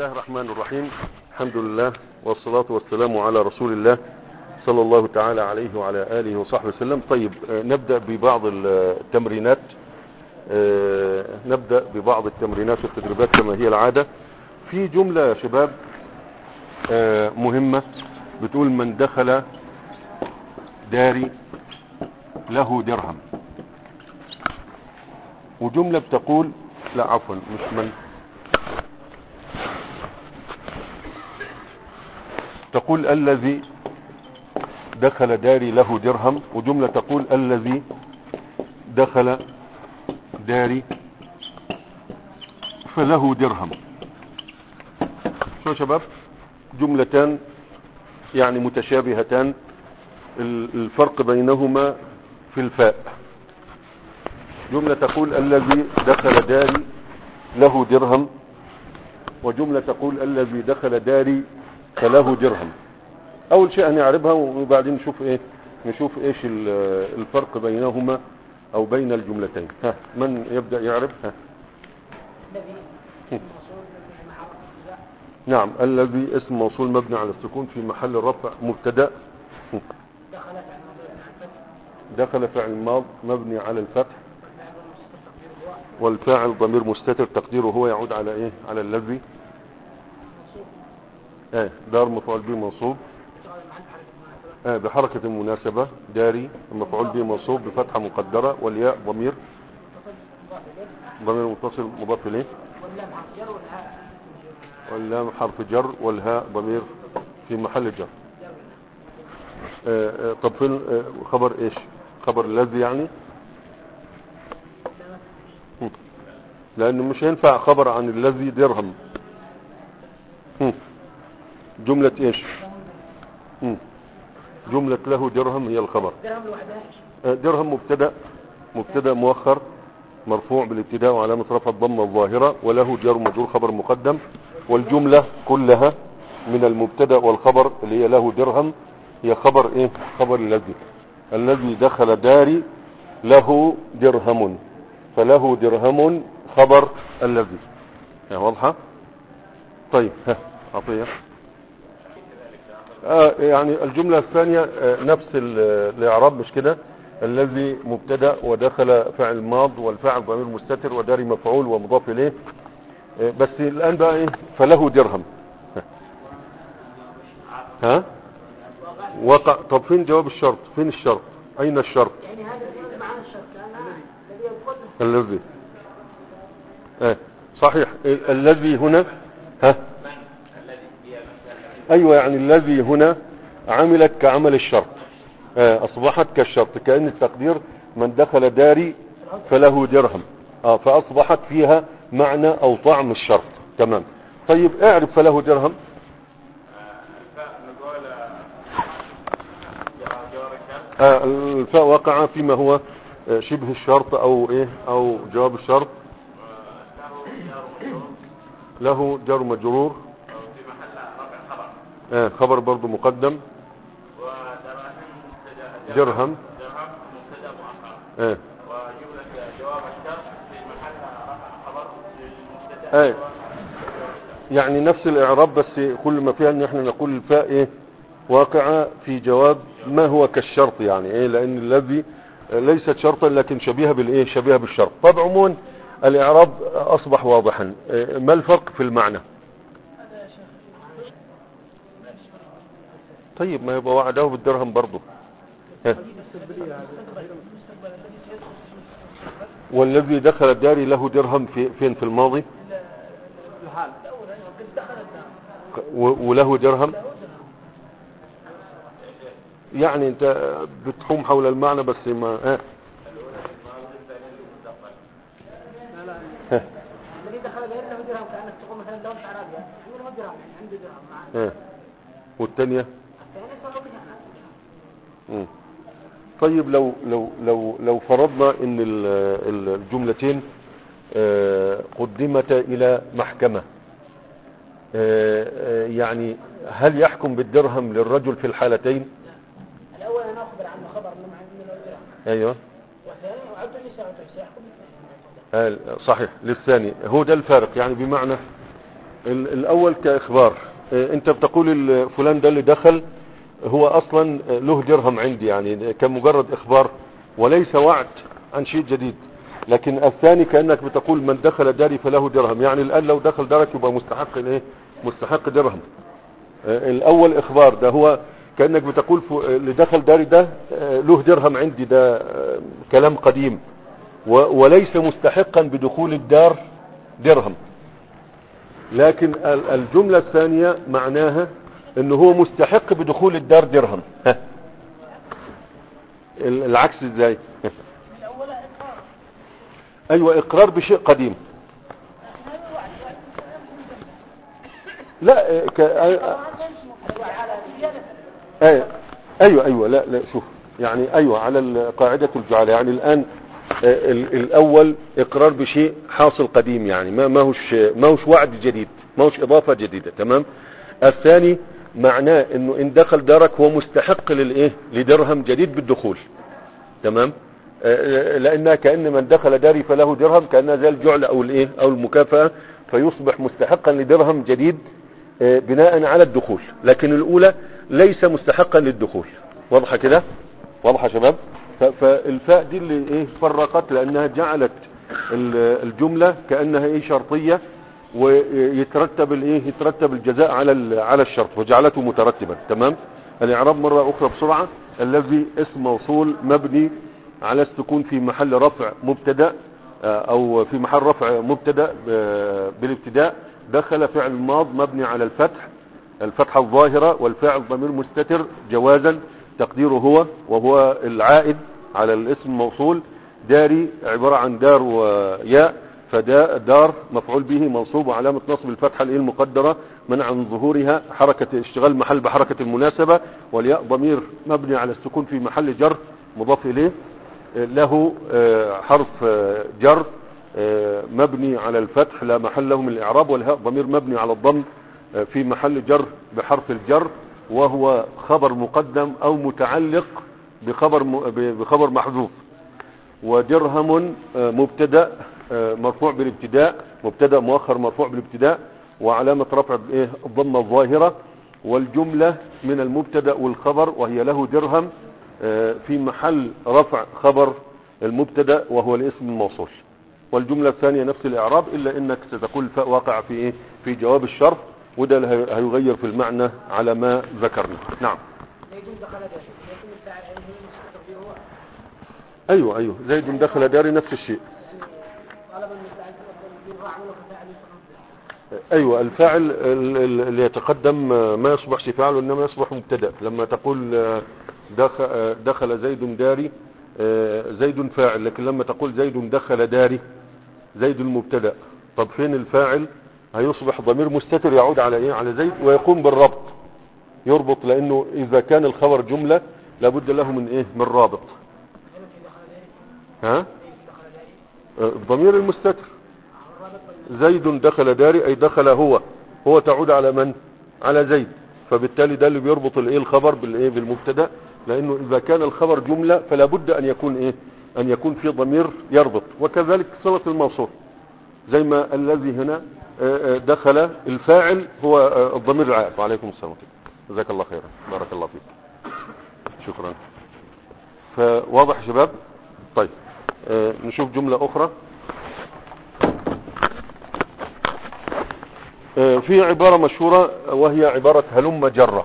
الله الرحمن الرحيم الحمد لله والصلاة والسلام على رسول الله صلى الله تعالى عليه وعلى آله وصحبه وسلم طيب آه، نبدأ ببعض التمرينات آه، نبدأ ببعض التمرينات والتدريبات كما هي العادة في جملة يا شباب آه، مهمة بتقول من دخل داري له درهم وجملة بتقول لا عفوا مش من تقول الذي دخل داري له درهم وجملة تقول الذي دخل داري فله درهم شو يا شباب جملتان يعني متشابهتان الفرق بينهما في الفاء جملة تقول الذي دخل داري له درهم وجملة تقول الذي دخل داري فله درهم اول شيء هنعربها وبعدين نشوف ايه نشوف ايش الفرق بينهما او بين الجملتين ها من يبدأ يعرف ها نعم الذي اسم موصول مبني على السكون في محل رفع مبتدا دخل فعل ماض مبني على الفتح والفاعل ضمير مستتر تقديره هو يعود على ايه على الذي ايه دار مفعول به منصوب ايه بحركة المناسبة داري مفعول به منصوب بفتحة مقدرة والياء ضمير ضمير متصل مضاف اليه واللام حرف جر والهاء ضمير في محل جر آه آه طب فين آه خبر ايش خبر الذي يعني لانه مش هينفع خبر عن الذي درهم جملة ايش جملة له درهم هي الخبر درهم مبتدا مبتدا مؤخر مرفوع بالابتداء وعلامة رفع الضمة الظاهرة وله جر مجرور خبر مقدم والجملة كلها من المبتدا والخبر اللي هي له درهم هي خبر ايه خبر الذي الذي دخل داري له درهم فله درهم خبر الذي واضحة طيب ها عطية آه يعني الجملة الثانية آه نفس الاعراب مش كده الذي مبتدا ودخل فعل ماض والفاعل ضمير مستتر وداري مفعول ومضاف اليه آه بس الان بقى ايه فله درهم ها وقع طب فين جواب الشرط فين الشرط اين الشرط يعني هذا معنى الشرط الذي يدخل الذي آه صحيح الذي هنا ها ايوه يعني الذي هنا عملت كعمل الشرط آه اصبحت كالشرط كأن التقدير من دخل داري فله درهم آه فاصبحت فيها معنى او طعم الشرط تمام طيب اعرف فله درهم آه الفاء وقع فيما هو شبه الشرط او ايه او جواب الشرط له جر مجرور آه خبر برضو مقدم درهم آه. وجملة جواب الشرط في محل رفع خبر آه. يعني نفس الاعراب بس كل ما فيها ان احنا نقول الفاء ايه واقعة في جواب ما هو كالشرط يعني ايه لان الذي ليست شرطا لكن شبيهة بالايه شبيهة بالشرط طب عموما الاعراب اصبح واضحا ما الفرق في المعنى طيب ما يبقى وعده بالدرهم برضه والذي دخل الدار له درهم في فين في الماضي وله درهم يعني انت بتحوم حول المعنى بس ما اه الذي دخل غير له درهم كانك تقول مثلا لو انت عربي يقول له درهم يعني عنده درهم معاه اه والثانيه الثاني يقول له مم. طيب لو لو لو لو فرضنا ان ال- الجملتين آه، قدمتا الى محكمة آه، آه، يعني هل يحكم بالدرهم للرجل في الحالتين الاول انا اخبر عنه خبر انه عنده له درهم ايوه والثاني وعبد النساء وتحسي يحكم آه، صحيح للثاني هو ده الفارق يعني بمعنى ال- الاول كاخبار آه، انت بتقول ال- فلان ده اللي دخل هو اصلا آه، له درهم عندي يعني كمجرد اخبار وليس وعد عن شيء جديد لكن الثاني كانك بتقول من دخل داري فله درهم يعني الان لو دخل دارك يبقى مستحق الايه مستحق درهم آه، الاول اخبار ده هو كانك بتقول ف- اللي دخل داري ده آه، له درهم عندي ده آه، كلام قديم و- وليس مستحقا بدخول الدار درهم لكن ال- الجملة الثانية معناها انه هو مستحق بدخول الدار درهم ها. ال- العكس ازاي ايوه اقرار بشيء قديم لا ك... أي... ايوه ايوه لا لا شوف يعني ايوه على ال- قاعدة الجعالة يعني الان آه، ال- الاول اقرار بشيء حاصل قديم يعني ما ما هوش ما هوش وعد جديد ما هوش اضافة جديدة تمام الثاني معناه انه ان دخل دارك هو مستحق للايه لدرهم جديد بالدخول تمام آه، آه، لانها كان من دخل داري فله درهم كانها زي الجعل او الايه او المكافاه فيصبح مستحقا لدرهم جديد آه، بناء على الدخول لكن الاولى ليس مستحقا للدخول واضحه كده واضحه يا شباب ف- فالفاء دي اللي ايه فرقت لانها جعلت ال- الجمله كانها ايه شرطيه ويترتب الايه يترتب الجزاء على ال- على الشرط وجعلته مترتبا تمام الاعراب مره اخرى بسرعه الذي اسم موصول مبني على السكون في محل رفع مبتدا آه، او في محل رفع مبتدا آه، بالابتداء دخل فعل ماض مبني على الفتح الفتحة الظاهرة والفاعل ضمير مستتر جوازا تقديره هو وهو العائد على الاسم الموصول داري عبارة عن دار وياء فداء دار مفعول به منصوب وعلامة نصب الفتحة الايه المقدرة منع من ظهورها حركة اشتغال محل بحركة المناسبة والياء ضمير مبني على السكون في محل جر مضاف اليه له آه، حرف آه، جر آه، مبني على الفتح لا محل له من الاعراب والهاء ضمير مبني على الضم آه، في محل جر بحرف الجر وهو خبر مقدم او متعلق بخبر م- ب- بخبر محذوف ودرهم آه، مبتدا آه، مرفوع بالابتداء مبتدا مؤخر مرفوع بالابتداء وعلامه رفع بايه الضمه الظاهره والجمله من المبتدا والخبر وهي له درهم آه، في محل رفع خبر المبتدا وهو الاسم الموصول والجمله الثانيه نفس الاعراب الا انك ستقول الفاء واقع في ايه في جواب الشرط وده اللي هي- هيغير في المعنى على ما ذكرنا نعم زيد دخل داري يكون الفاعل عليه مستقر هو ايوه ايوه زيد دخل داري نفس الشيء طلب المستعد يكون راع ولا فاعل يفعل ايوه الفاعل ال- ال- اللي يتقدم آه، ما يصبحش فاعل وانما يصبح مبتدا لما تقول آه، دخل, آه، دخل زيد داري آه، زيد فاعل لكن لما تقول زيد دخل داري زيد المبتدا طب فين الفاعل هيصبح ضمير مستتر يعود على ايه على زيد ويقوم بالربط يربط لانه اذا كان الخبر جمله لابد له من ايه من رابط ها آه، الضمير المستتر زيد دخل داري اي دخل هو هو تعود على من على زيد فبالتالي ده اللي بيربط الايه الخبر بالايه بالمبتدا لانه اذا كان الخبر جمله فلا بد ان يكون ايه ان يكون في ضمير يربط وكذلك صله الموصول زي ما الذي هنا آه، آه، دخل الفاعل هو آه، الضمير العائد وعليكم السلام ورحمة الله. جزاك الله خيرا بارك الله فيك شكرا فواضح يا شباب طيب آه، نشوف جملة اخرى آه، في عبارة مشهورة وهي عبارة هلم جرة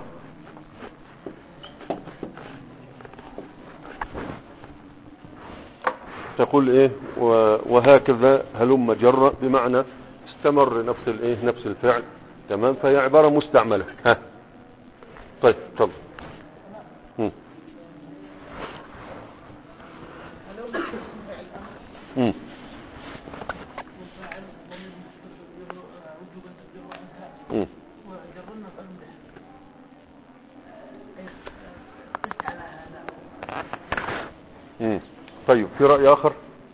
تقول ايه و- وهكذا هلم جرة بمعنى استمر نفس الايه نفس الفعل تمام فهي عبارة مستعملة ها طيب تفضل مم. مم. مم. مم. طيب في رأي آخر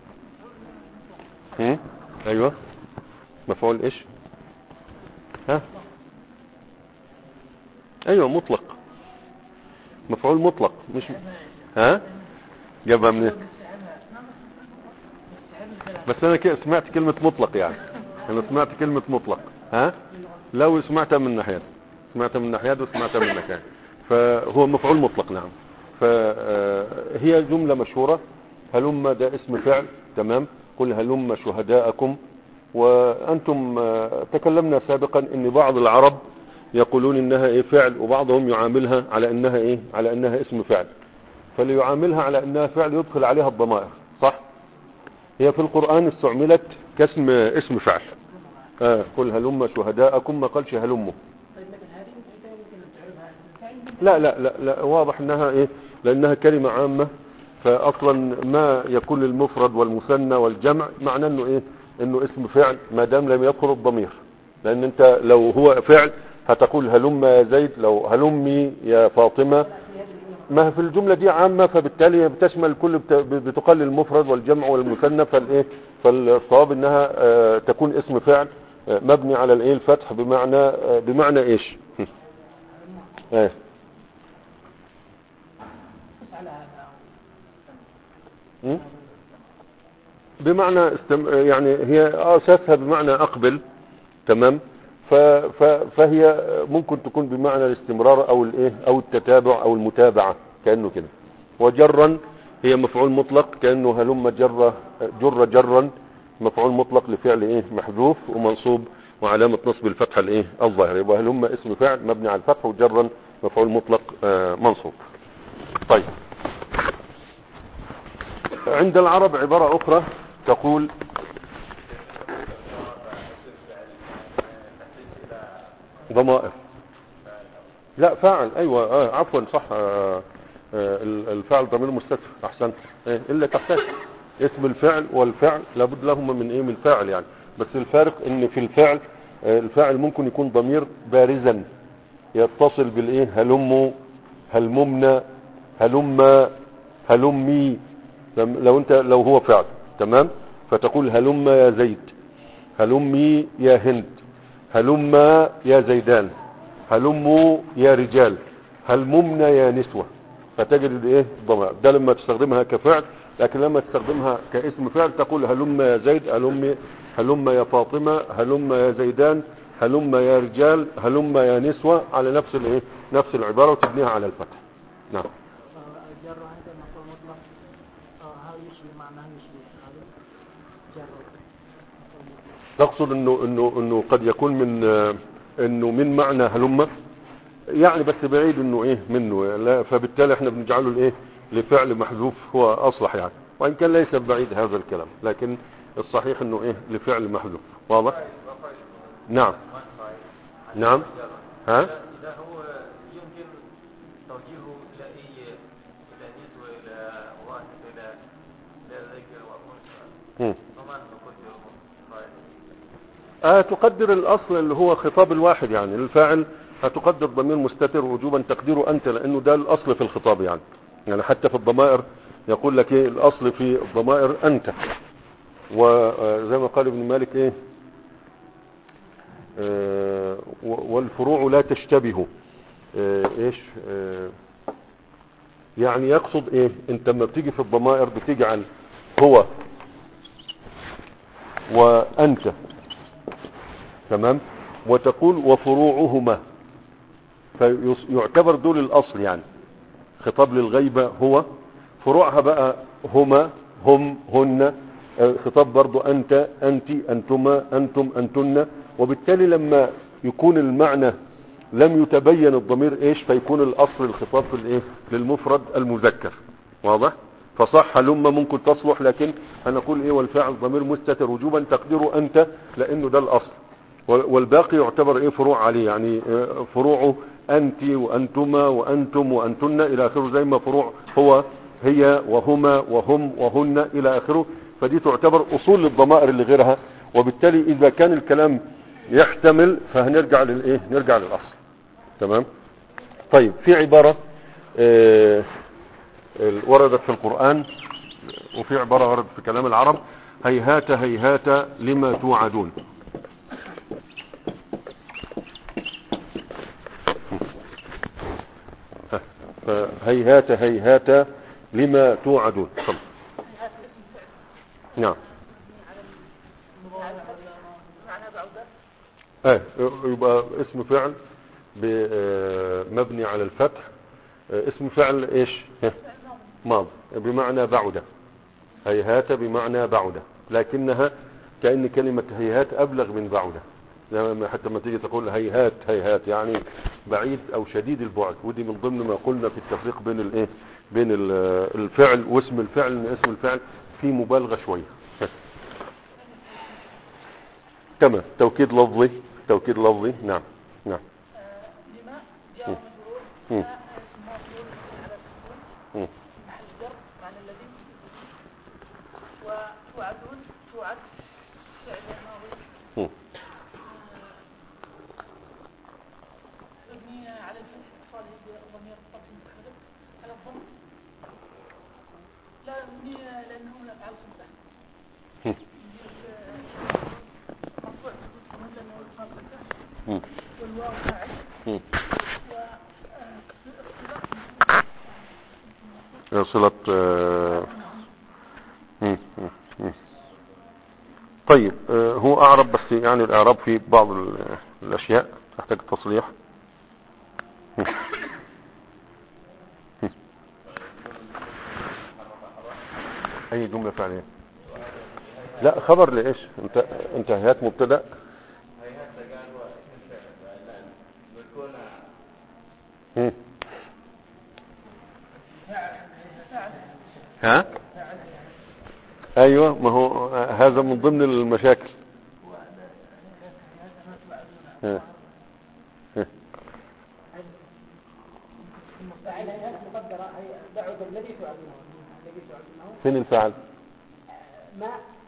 مم. أيوة مفعول إيش ها أيوة مطلق مفعول مطلق مش ها جابها منين بس أنا كده سمعت كلمة مطلق يعني أنا سمعت كلمة مطلق ها لو سمعتها من ناحية سمعتها من ناحية وسمعتها من ناحية فهو مفعول مطلق نعم فهي جملة مشهورة هلم ده اسم فعل تمام قل هلم شهداءكم وأنتم آه، تكلمنا سابقا ان بعض العرب يقولون انها ايه فعل وبعضهم يعاملها على انها ايه على انها اسم فعل فاللي يعاملها على انها فعل يدخل عليها الضمائر صح هي في القرآن استعملت كاسم اسم فعل آه قل هلم شهداءكم ما قالش هلموا طيب لكن هذه متى يمكن أن تعرفها الفعل لا لا لا, لا واضح انها ايه لانها كلمة عامة فاصلا ما يكون للمفرد والمثنى والجمع معناه انه ايه انه اسم فعل ما دام لم يذكر الضمير لان انت لو هو فعل هتقول هلم يا زيد لو هلمي يا فاطمة ما في الجملة دي عامة فبالتالي بتشمل الكل بت- بتقلل المفرد والجمع والمثنى فالايه فالصواب انها آه، تكون اسم فعل آه، مبني على الايه الفتح بمعنى آه، بمعنى ايش ايه على هذا م? بمعنى استم... يعني هي اساسها بمعنى اقبل تمام ف... ف... فهي ممكن تكون بمعنى الاستمرار او الايه او التتابع او المتابعه كانه كده وجرا هي مفعول مطلق كانه هلم جر جر جرا مفعول مطلق لفعل ايه محذوف ومنصوب وعلامه نصب الفتحه الايه الظاهره يبقى هلم اسم فعل مبني على الفتح وجرا مفعول مطلق آه، منصوب طيب عند العرب عبارة أخرى تقول ضمائر لا فاعل أيوة آه عفوا صح آه آه الفعل ضمير مستتر أحسنت إيه إلا تحتاج اسم الفعل والفعل لابد لهما من إيه من فاعل يعني بس الفارق إن في الفعل آه الفاعل ممكن يكون ضمير بارزا يتصل بالإيه هلموا هلممنا هلم هلمي لم- لو انت لو هو فعل تمام فتقول هلم يا زيد هلمي يا هند هلم يا زيدان هلموا يا رجال هلممنا يا نسوة فتجد ايه الضمائر ده لما تستخدمها كفعل لكن لما تستخدمها كاسم فعل تقول هلم يا زيد هلم هلم يا فاطمة هلم يا زيدان هلم يا رجال هلم يا نسوة على نفس الايه نفس العبارة وتبنيها على الفتح نعم جر هذا مفعول مطلق آه، هذا يشبه معناه يشبه هذا جر مفعول مطلق تقصد انه انه انه قد يكون من آه، انه من معنى هلمة يعني بس بعيد انه ايه منه لا فبالتالي احنا بنجعله الايه لفعل محذوف هو اصلح يعني وان كان ليس بعيد هذا الكلام لكن الصحيح انه ايه لفعل محذوف واضح نعم نعم ها إذا هو يمكن توجيهه إلى أي إلى نسوة إلى واحد إلى إلى ذكر وأنثى مم. طبعا نقول فاعل آه تقدر الأصل اللي هو خطاب الواحد يعني الفاعل هتقدر ضمير مستتر وجوبا تقديره أنت لأنه ده الأصل في الخطاب يعني يعني حتى في الضمائر يقول لك إيه الأصل في الضمائر أنت وزي ما قال ابن مالك إيه آه و- والفروع لا تشتبه آه إيش آه يعني يقصد إيه أنت لما بتيجي في الضمائر بتجعل هو وأنت تمام وتقول وفروعهما فيعتبر دول الأصل يعني خطاب للغيبة هو فروعها بقى هما هم هن آه، خطاب برضو أنت أنت أنتما أنتم أنتن وبالتالي لما يكون المعنى لم يتبين الضمير إيش فيكون الأصل الخطاب في الإيه للمفرد المذكر واضح فصح لما ممكن تصلح لكن هنقول إيه والفاعل ضمير مستتر وجوبا تقديره أنت لأنه ده الأصل والباقي يعتبر ايه فروع عليه يعني آه، فروعه انت وانتما وانتم وانتن الى اخره زي ما فروع هو هي وهما وهم وهن الى اخره فدي تعتبر اصول للضمائر اللي غيرها وبالتالي اذا كان الكلام يحتمل فهنرجع للايه نرجع للاصل تمام طيب في عبارة آه، وردت في القرآن وفي عبارة وردت في كلام العرب هيهات هيهات لما توعدون فهيهات هيهات لما توعدون تفضل. نعم اه يبقى اسم فعل ب- آه، مبني على الفتح آه، اسم فعل ايش ها، ماضي بمعنى بعد هيهات بمعنى بعد لكنها كأن كلمة هيهات أبلغ من بعد لما حتى ما تيجي تقول هيهات هيهات يعني بعيد أو شديد البعد ودي من ضمن ما قلنا في التفريق بين الايه بين ال- الفعل واسم الفعل ان اسم الفعل فيه مبالغة شوية تمام توكيد لفظي توكيد لفظي نعم نعم لما جاء مم. مجرور مم. جاء اسم مجرور على السكون مم. محل جر معنى الذي وتوعدون توعد فعل ماضي مم. مبني على الفتح اتصاله بضمير الطرف المتحرك على الضم لا مبني لانه من افعال خمسه مم. مرفوع بالضم لانه افعال خمسه مم. والواو فاعل مم. و صلة آه، مم. مم. مم. طيب آه، هو أعرب بس يعني الإعراب في بعض ال- الأشياء تحتاج تصليح مم. مم. أي جملة فعلية لا خبر لإيش انت انت هيات مبتدأ مم. ها ايوه ما هو هذا من ضمن المشاكل ها. ها. فعل هيئات مقدرة هي بعد الذي تعلمه الذي تعلمه فين الفعل ما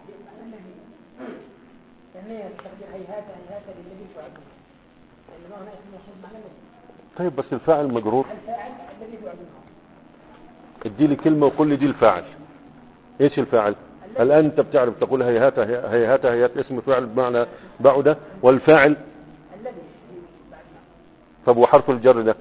لأن هي تقدير هيهات هيهات للذي تعلمه لأن ما هنا اسم موصول معنى الذي طيب بس الفاعل مجرور الفاعل الذي تعلمه ادي لي كلمة وقل لي دي الفاعل ايش الفاعل الان انت بتعرف تقول هيهات هيهات هيهات اسم فعل بمعنى بعد والفاعل الذي طب وحرف الجر ده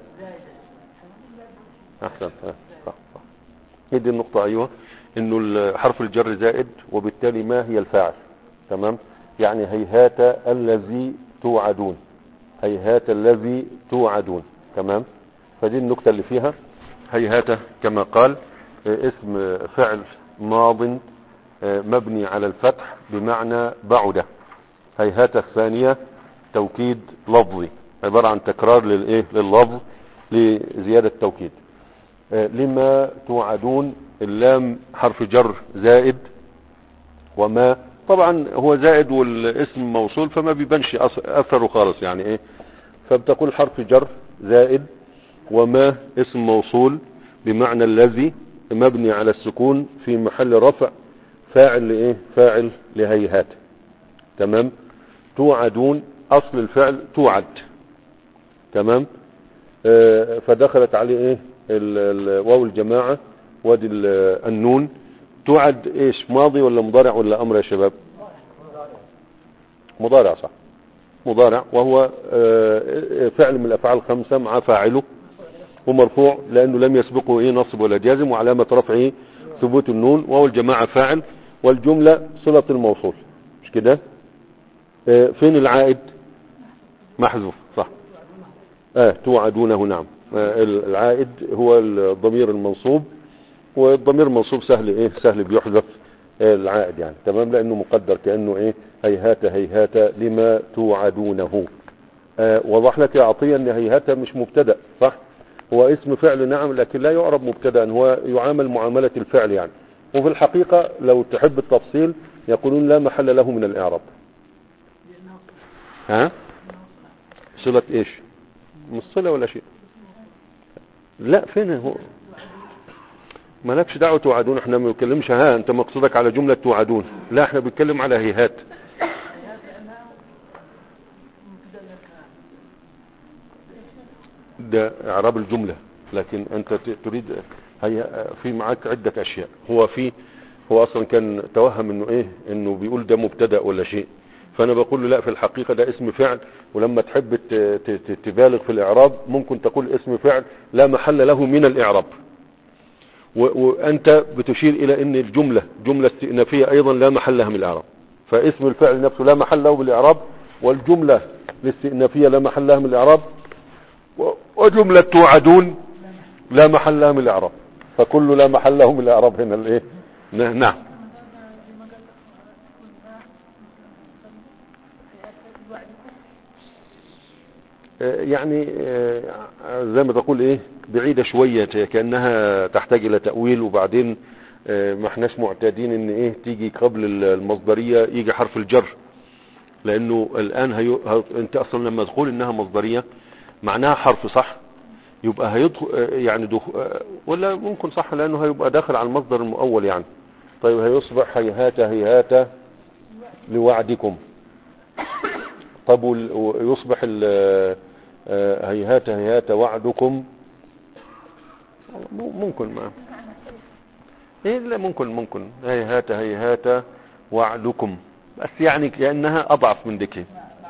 احسن ها، صح صح هي دي النقطة ايوه انه ال- حرف الجر زائد وبالتالي ما هي الفاعل تمام يعني هيهات الذي توعدون هيهات الذي توعدون تمام فدي النقطة اللي فيها هيهات كما قال آه، اسم فعل ماض آه، مبني على الفتح بمعنى بعد هيهات الثانية توكيد لفظي عبارة عن تكرار للايه لللفظ لزيادة توكيد آه، لما توعدون اللام حرف جر زائد وما طبعا هو زائد والاسم موصول فما بيبانش أث- اثره خالص يعني ايه فبتقول حرف جر زائد وما اسم موصول بمعنى الذي مبني على السكون في محل رفع فاعل لايه فاعل لهيهات تمام توعدون اصل الفعل توعد تمام آه، فدخلت عليه ايه ال- ال- واو الجماعة وادي ال- النون توعد ايش ماضي ولا مضارع ولا امر يا شباب مضارع صح مضارع وهو آه، فعل من الافعال الخمسة مع فاعله ومرفوع لانه لم يسبقه ايه نصب ولا جازم وعلامة رفعه ثبوت النون وهو الجماعة فاعل والجملة صلة الموصول مش كده آه، فين العائد محذوف صح اه توعدونه نعم آه، العائد هو الضمير المنصوب والضمير المنصوب سهل ايه سهل بيحذف آه، العائد يعني تمام لانه مقدر كانه ايه هيهات هيهات لما توعدونه آه، وضح لك يا عطية ان هيهات مش مبتدا صح هو اسم فعل نعم لكن لا يعرب مبتدا هو يعامل معاملة الفعل يعني وفي الحقيقة لو تحب التفصيل يقولون لا محل له من الاعراب ها صلة ايش مش صلة ولا شيء لا فين هو مالكش دعوة توعدون احنا ما بنتكلمش ها انت مقصودك على جملة توعدون لا احنا بنتكلم على هيهات ده اعراب الجملة لكن انت ت- تريد هي في معاك عدة اشياء هو في هو اصلا كان توهم انه ايه انه بيقول ده مبتدا ولا شيء فانا بقول له لا في الحقيقة ده اسم فعل ولما تحب ت- ت- ت- تبالغ في الاعراب ممكن تقول اسم فعل لا محل له من الاعراب و- وانت بتشير الى ان الجملة جملة استئنافية ايضا لا محل لها من الاعراب فاسم الفعل نفسه لا محل له بالاعراب والجملة الاستئنافية لا محل لها من الإعراب و- وجملة توعدون لا محل لها من الإعراب فكل لا محل له من الإعراب هنا الإيه ن- نعم آه، يعني آه، زي ما تقول ايه بعيدة شوية كأنها تحتاج الى تأويل وبعدين آه، ما احناش معتادين ان ايه تيجي قبل المصدرية يجي حرف الجر لانه الان هي... ه... انت اصلا لما تقول انها مصدرية معناها حرف صح يبقى هيدخل آه، يعني دخ... آه، ولا ممكن صح لانه هيبقى داخل على المصدر المؤول يعني طيب هيصبح هيهات هيهات لوعدكم طب وال- ويصبح ال- آه، هيهات هيهات وعدكم م- ممكن ما ايه لا ممكن ممكن هيهات هيهات وعدكم بس يعني كأنها أضعف من ذكي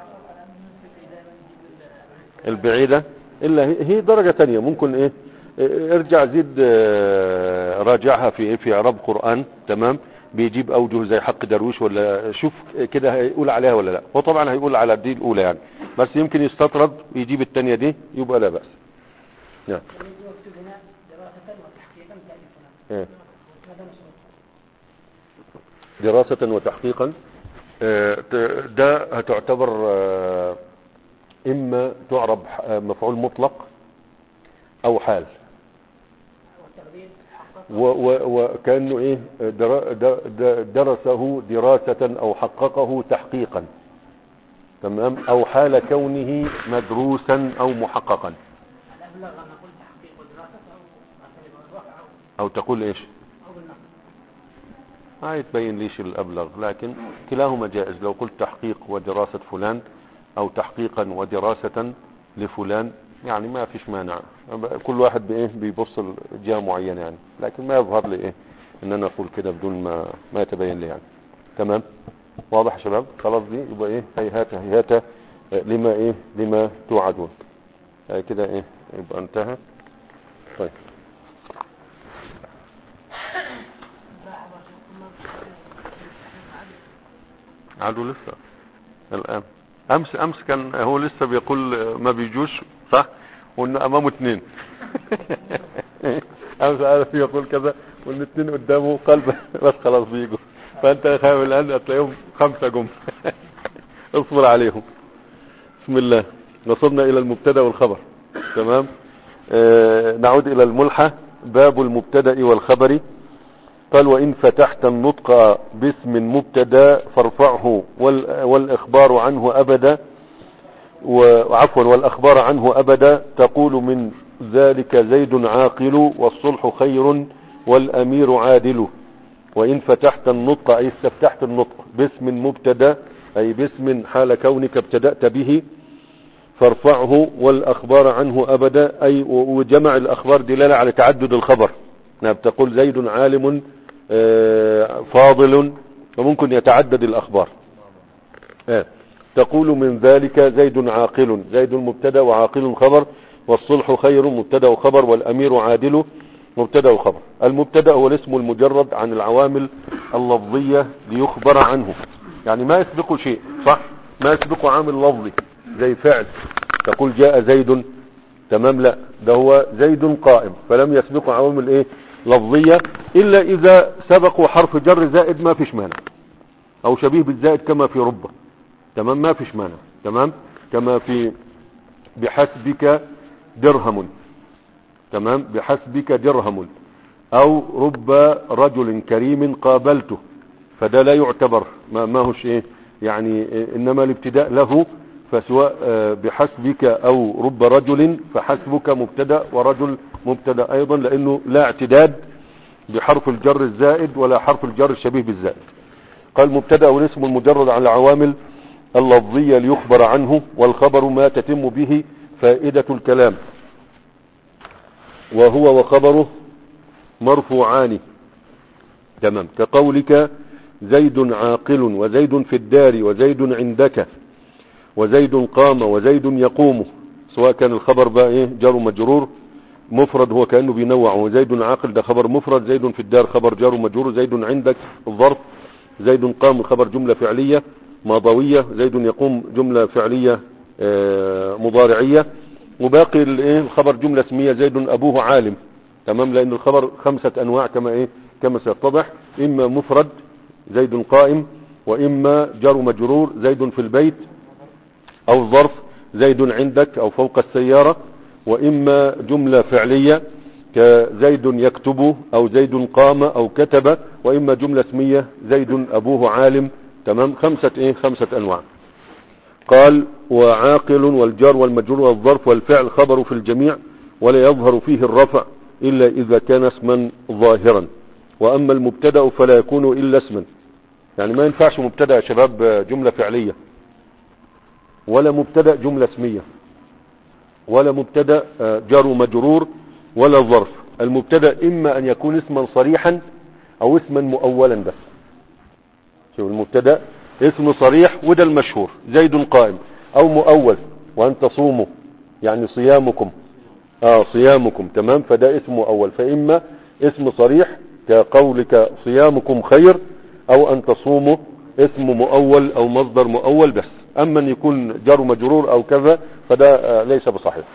البعيدة إلا هي هي درجة تانية ممكن إيه إيه، ارجع زيد آه، راجعها في إيه في إعراب قرآن تمام بيجيب أوجه زي حق درويش ولا شوف كده هيقول عليها ولا لا هو طبعا هيقول على دي الأولى يعني بس يمكن يستطرد ويجيب التانية دي يبقى لا بأس نعم يكتب هنا دراسة وتحقيقا تأليفنا إيه. هذا مشروع دراسة وتحقيقا آه، ت- ده هتعتبر آه، إما تعرب آه، مفعول مطلق أو حال والتغذير حقق و- و- وكأنه إيه در- د- د- درسه دراسة أو حققه تحقيقا تمام أو حال كونه مدروسا أو محققا الأبلغ أن نقول تحقيق ودراسة أو أقل الرفع أو أو تقول إيش أو بالنقل ما يتبين ليش الأبلغ لكن كلاهما جائز لو قلت تحقيق ودراسة فلان أو تحقيقا ودراسة لفلان يعني ما فيش مانع كل واحد بإيه بيبص لجهة معينة يعني لكن ما يظهر لي إيه إن أنا أقول كده بدون ما ما يتبين لي يعني تمام واضح يا شباب خلاص دي يبقى إيه هيهات هيهات آه، لما إيه لما توعدون آه، كده إيه يبقى انتهى طيب عادوا لسه الآن أمس أمس كان هو لسه بيقول ما بيجوش صح وإن أمامه اثنين أمس عارف يقول كذا وإن اثنين قدامه قلب بس خلاص بيجوا فأنت خايف الآن هتلاقيهم خمسة جم اصبر عليهم بسم الله وصلنا إلى المبتدا والخبر تمام آه نعود إلى الملحة باب المبتدا والخبر قال وإن فتحت النطق باسم مبتدا فارفعه وال- والإخبار عنه أبدا وعفوا والأخبار عنه أبدا تقول من ذلك زيد عاقل والصلح خير والأمير عادل وإن فتحت النطق أي استفتحت النطق باسم مبتدا أي باسم حال كونك ابتدأت به فارفعه والأخبار عنه أبدا أي و- وجمع الأخبار دلالة على تعدد الخبر نعم تقول زيد عالم آه، فاضل وممكن يتعدد الأخبار آه. تقول من ذلك زيد عاقل زيد مبتدا وعاقل خبر والصلح خير مبتدا وخبر والأمير عادل مبتدا وخبر المبتدا هو الاسم المجرد عن العوامل اللفظية ليخبر عنه يعني ما يسبق شيء صح ما يسبق عامل لفظي زي فعل تقول جاء زيد تمام لا ده هو زيد قائم فلم يسبق عوامل ايه لفظية الا اذا سبقوا حرف جر زائد ما فيش مانع او شبيه بالزائد كما في ربه تمام ما فيش مانع تمام كما في بحسبك درهم تمام بحسبك درهم او رب رجل كريم قابلته فده لا يعتبر ما, ما هوش ايه يعني إيه انما الابتداء له فسواء آه، بحسبك او رب رجل فحسبك مبتدا ورجل مبتدا ايضا لانه لا اعتداد بحرف الجر الزائد ولا حرف الجر الشبيه بالزائد قال مبتدا والاسم المجرد على العوامل اللفظية ليخبر عنه والخبر ما تتم به فائدة الكلام وهو وخبره مرفوعان تمام كقولك زيد عاقل وزيد في الدار وزيد عندك وزيد قام وزيد يقوم سواء كان الخبر بقى ايه جار مجرور مفرد هو كأنه بينوع وزيد عاقل ده خبر مفرد زيد في الدار خبر جار مجرور زيد عندك الظرف زيد قام خبر جملة فعلية ماضوية زيد يقوم جملة فعلية آه، مضارعية وباقي الايه الخبر جملة اسمية زيد ابوه عالم تمام لان الخبر خمسة انواع كما ايه كما سيتضح اما مفرد زيد قائم واما جار مجرور زيد في البيت او الظرف زيد عندك او فوق السيارة واما جملة فعلية كزيد يكتب او زيد قام او كتب واما جملة اسمية زيد ابوه عالم تمام خمسة ايه خمسة انواع قال وعاقل والجار والمجرور والظرف والفعل خبر في الجميع ولا يظهر فيه الرفع إلا إذا كان اسما ظاهرا وأما المبتدا فلا يكون إلا اسما يعني ما ينفعش مبتدا يا شباب جملة فعلية ولا مبتدا جملة اسمية ولا مبتدا جار مجرور ولا ظرف المبتدا إما أن يكون اسما صريحا أو اسما مؤولا بس شوف المبتدا اسم صريح وده المشهور زيد قائم او مؤول وان تصوموا يعني صيامكم اه صيامكم تمام فده اسم مؤول فاما اسم صريح كقولك صيامكم خير او ان تصوموا اسم مؤول او مصدر مؤول بس اما ان يكون جار مجرور او كذا فده آه ليس بصحيح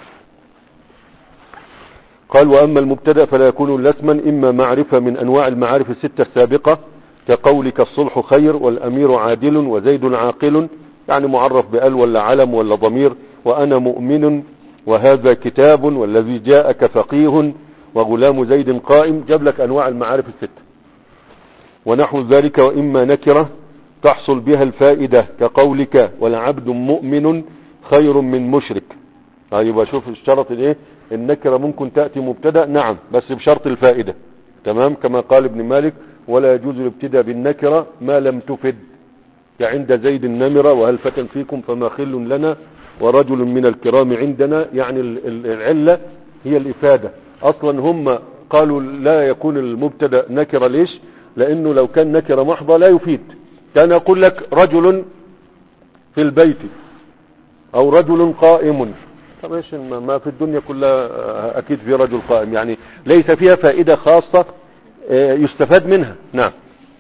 قال واما المبتدا فلا يكون الا اسما اما معرفه من انواع المعارف السته السابقه كقولك الصلح خير والأمير عادل وزيد عاقل يعني معرف بأل ولا علم ولا ضمير وأنا مؤمن وهذا كتاب والذي جاءك فقيه وغلام زيد قائم جاب لك أنواع المعارف الستة ونحو ذلك وإما نكرة تحصل بها الفائدة كقولك والعبد مؤمن خير من مشرك يبقى شوف الشرط الايه النكرة ممكن تأتي مبتدا نعم بس بشرط الفائدة تمام كما قال ابن مالك ولا يجوز الابتداء بالنكرة ما لم تفد كعند زيد النمرة وهل فتن فيكم فما خل لنا ورجل من الكرام عندنا يعني العلة هي الإفادة أصلا هم قالوا لا يكون المبتدا نكرة ليش لأنه لو كان نكرة محضة لا يفيد كان يقول لك رجل في البيت أو رجل قائم طب ايش ما في الدنيا كلها أكيد في رجل قائم يعني ليس فيها فائدة خاصة يستفاد منها نعم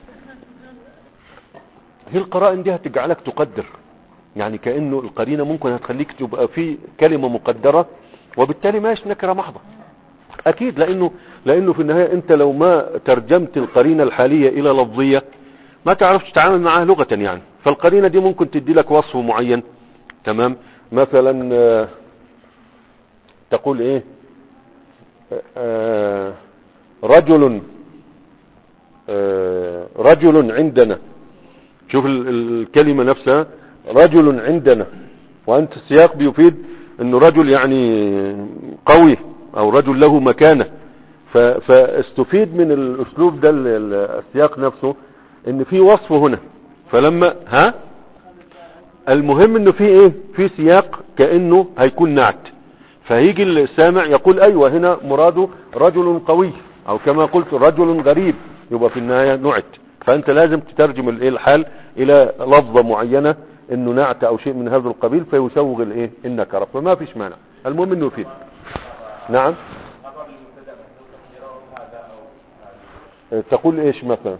هي القرائن دي هتجعلك تقدر يعني كأنه القرينة ممكن هتخليك تبقى في كلمة مقدرة وبالتالي ماش نكرة محضة اكيد لانه لانه في النهاية انت لو ما ترجمت القرينة الحالية الى لفظية ما تعرفش تتعامل معها لغة يعني فالقرينة دي ممكن تدي لك وصف معين تمام مثلا تقول ايه آه رجل رجل عندنا شوف الكلمة نفسها رجل عندنا وانت السياق بيفيد انه رجل يعني قوي او رجل له مكانة فاستفيد من الاسلوب ده السياق نفسه ان في وصف هنا فلما ها المهم انه في ايه في سياق كأنه هيكون نعت فهيجي السامع يقول ايوه هنا مراده رجل قوي او كما قلت رجل غريب يبقى في النهاية نعت فانت لازم تترجم الايه الحال الى لفظة معينة انه نعت او شيء من هذا القبيل فيسوغ الايه النكرة فما فيش مانع المهم انه يفيد نعم تقول ايش مثلا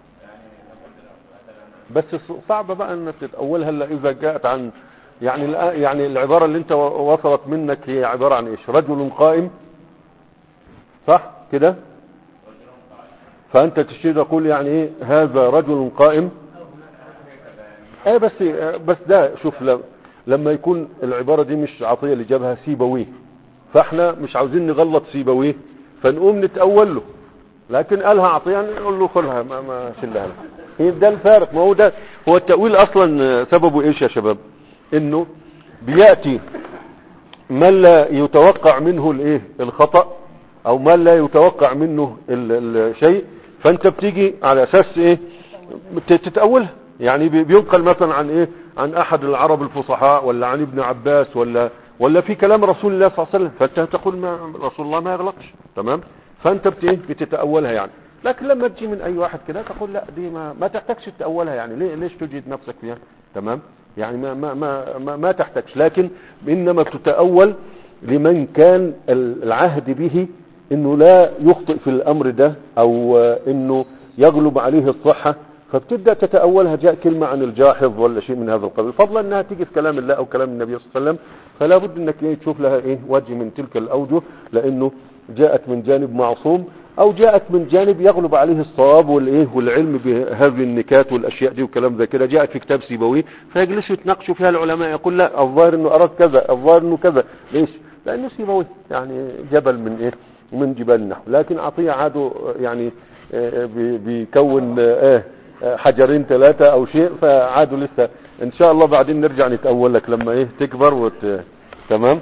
بس صعب بقى ان تتأولها الا اذا جاءت عن يعني يعني العبارة اللي انت وصلت منك هي عبارة عن ايش رجل قائم صح كده فانت تشتري تقول يعني ايه هذا رجل قائم ايه بس بس ده شوف لما يكون العبارة دي مش عطية اللي جابها سيبويه فاحنا مش عاوزين نغلط سيبويه فنقوم نتأول له لكن قالها عطية نقول له خلها ما, ما شلها له ده الفارق ما هو ده هو التأويل اصلا سببه ايش يا شباب انه بيأتي من لا يتوقع منه الايه الخطأ او من لا يتوقع منه الشيء فانت بتيجي على اساس ايه تتأولها يعني بينقل مثلا عن ايه عن احد العرب الفصحاء ولا عن ابن عباس ولا ولا في كلام رسول الله صلى الله عليه وسلم فانت تقول ما رسول الله ما يغلطش تمام فانت بت ايه بتتأولها يعني لكن لما تجي من اي واحد كده تقول لا دي ما ما تحتاجش تتأولها يعني ليه ليش تجهد نفسك فيها تمام يعني ما ما ما ما, ما تحتاجش لكن انما تتأول لمن كان العهد به انه لا يخطئ في الامر ده او انه يغلب عليه الصحة فبتبدأ تتأولها جاء كلمة عن الجاحظ ولا شيء من هذا القبيل فضلا انها تيجي في كلام الله او كلام النبي صلى الله عليه وسلم فلا بد انك ايه تشوف لها ايه وجه من تلك الاوجه لانه جاءت من جانب معصوم او جاءت من جانب يغلب عليه الصواب والايه والعلم بهذه النكات والاشياء دي وكلام زي كده جاءت في كتاب سيبويه فيجلسوا يتناقشوا فيها العلماء يقول لا الظاهر انه اراد كذا الظاهر انه كذا ليش لانه سيبويه يعني جبل من ايه من جبال النحو لكن عطيه عاده يعني آه، بي- بيكون آه، آه، حجرين ثلاثة او شيء فعادوا لسه ان شاء الله بعدين نرجع نتأول لك لما ايه تكبر وت... تمام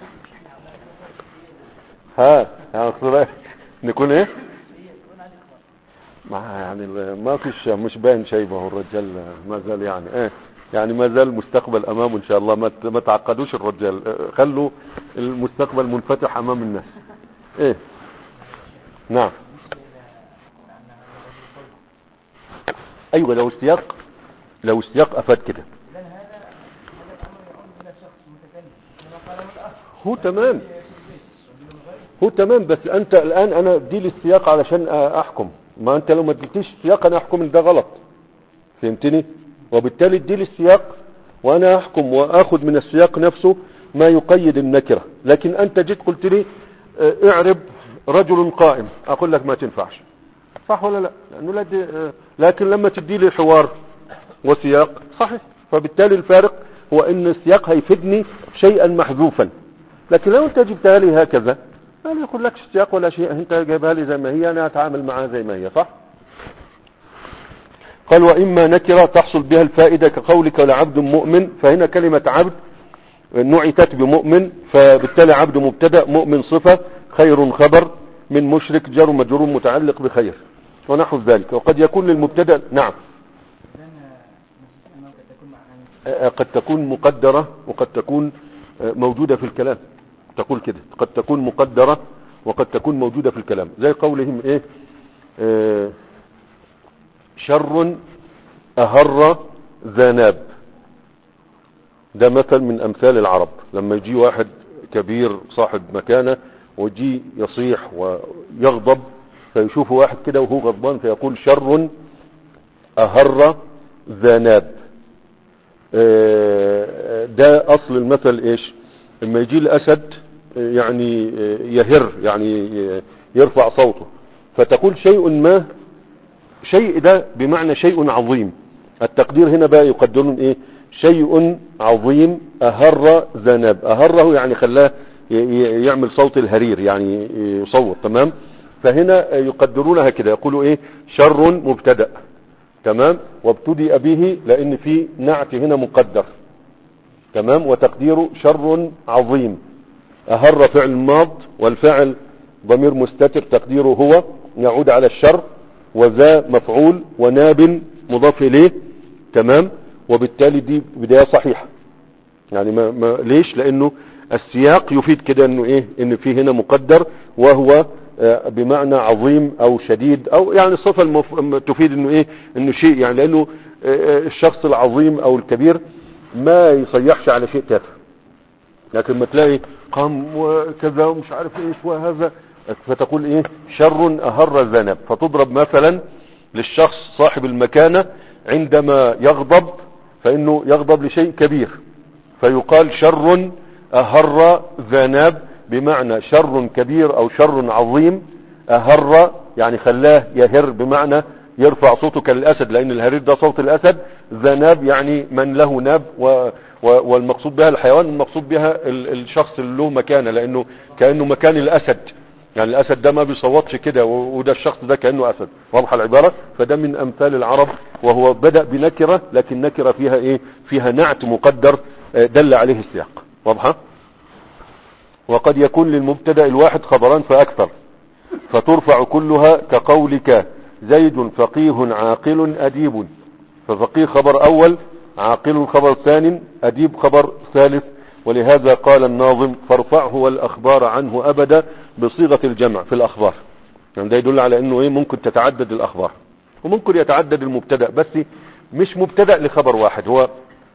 ها ها أخبار. نكون ايه ما يعني ال- ما فيش مش باين شيء ما هو الرجال ما زال يعني ايه يعني ما زال مستقبل امامه ان شاء الله ما ت- ما تعقدوش الرجال اه، خلوا المستقبل منفتح امام الناس ايه نعم ايوه لو السياق لو السياق افاد كده لأن هذا هذا الأمر يعود إلى شخص متكلم كما قال الأخ هو تمام هو تمام بس انت الان انا دي لي السياق علشان احكم ما انت لو ما اديتيش السياق انا احكم ان ده غلط فهمتني وبالتالي ادي لي السياق وانا احكم واخذ من السياق نفسه ما يقيد النكره لكن انت جيت قلت لي اه، اعرب رجل قائم اقول لك ما تنفعش صح ولا لا لانه لا دي اه، لكن لما تدي لي حوار وسياق صحيح فبالتالي الفارق هو ان السياق هيفيدني شيئا محذوفا لكن لو انت جبتها لي هكذا ما يقول لكش سياق ولا شيء انت جايبها لي زي ما هي انا اتعامل معها زي ما هي صح قال واما نكره تحصل بها الفائده كقولك لعبد مؤمن فهنا كلمه عبد نعتت بمؤمن فبالتالي عبد مبتدا مؤمن صفه خير خبر من مشرك جر مجرور متعلق بخير ونحو ذلك وقد يكون للمبتدا نعم لأن أنه قد تكون معنى قد تكون مقدرة وقد تكون موجودة في الكلام تقول كده قد تكون مقدرة وقد تكون موجودة في الكلام زي قولهم ايه آه، شر أهر ذناب ده مثل من أمثال العرب لما يجي واحد كبير صاحب مكانة ويجي يصيح ويغضب فيشوف واحد كده وهو غضبان فيقول شر أهر ذناب آه، ده اصل المثل ايش لما يجي الاسد آه، يعني آه، يهر يعني آه، يرفع صوته فتقول شيء ما شيء ده بمعنى شيء عظيم التقدير هنا بقى يقدرون ايه شيء عظيم اهر ذنب اهره يعني خلاه ي- ي- يعمل صوت الهرير يعني يصوت تمام فهنا يقدرونها كده يقولوا ايه شر مبتدأ تمام وابتدئ به لان في نعت هنا مقدر تمام وتقديره شر عظيم اهر فعل ماض والفعل ضمير مستتر تقديره هو يعود على الشر وذا مفعول وناب مضاف اليه تمام وبالتالي دي بداية صحيحة يعني ما, ما ليش لانه السياق يفيد كده انه ايه ان في هنا مقدر وهو آه، بمعنى عظيم او شديد او يعني الصفة المف... تفيد انه ايه انه شيء يعني لانه آه، آه، الشخص العظيم او الكبير ما يصيحش على شيء تافه لكن ما تلاقي قام وكذا ومش عارف ايش وهذا فتقول ايه شر اهر الذنب فتضرب مثلا للشخص صاحب المكانة عندما يغضب فانه يغضب لشيء كبير فيقال شر اهر ذنب بمعنى شر كبير او شر عظيم اهر يعني خلاه يهر بمعنى يرفع صوته كالاسد لان الهرير ده صوت الاسد ذناب يعني من له ناب و و والمقصود بها الحيوان المقصود بها ال- الشخص اللي له مكانه لانه كانه مكان الاسد يعني الاسد ده ما بيصوتش كده و- وده الشخص ده كانه اسد واضحه العباره فده من امثال العرب وهو بدا بنكره لكن نكره فيها ايه فيها نعت مقدر آه، دل عليه السياق واضحه وقد يكون للمبتدا الواحد خبران فاكثر فترفع كلها كقولك زيد فقيه عاقل أديب ففقيه خبر أول عاقل خبر ثاني أديب خبر ثالث ولهذا قال الناظم فارفعه والأخبار عنه أبدا بصيغة الجمع في الأخبار يعني ده يدل على أنه إيه ممكن تتعدد الأخبار وممكن يتعدد المبتدا بس مش مبتدا لخبر واحد هو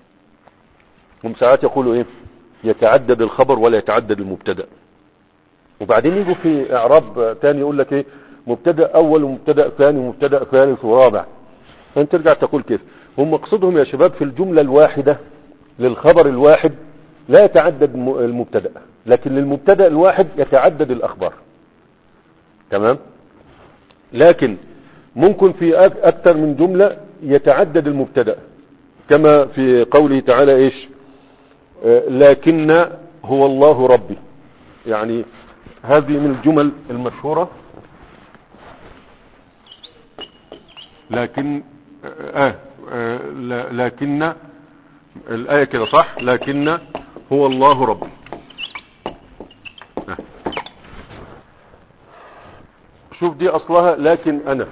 هم ساعات يقولوا إيه يتعدد الخبر ولا يتعدد المبتدا وبعدين يجوا في اعراب تاني يقول لك ايه مبتدا اول ومبتدا ثاني ومبتدا ثالث ورابع أن ترجع تقول كيف هم مقصدهم يا شباب في الجملة الواحدة للخبر الواحد لا يتعدد م- المبتدأ لكن للمبتدأ الواحد يتعدد الأخبار تمام لكن ممكن في أك- أكثر من جملة يتعدد المبتدأ كما في قوله تعالى إيش آه، لكن هو الله ربي يعني هذه من الجمل المشهورة لكن آه آه لا- لكن الآية كده صح لكن هو الله ربي آه. شوف دي أصلها لكن أنا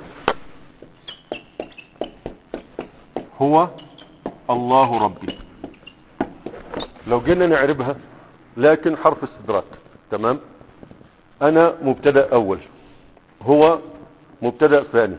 هو الله ربي لو جينا نعربها لكن حرف استدراك تمام انا مبتدا اول هو مبتدا ثاني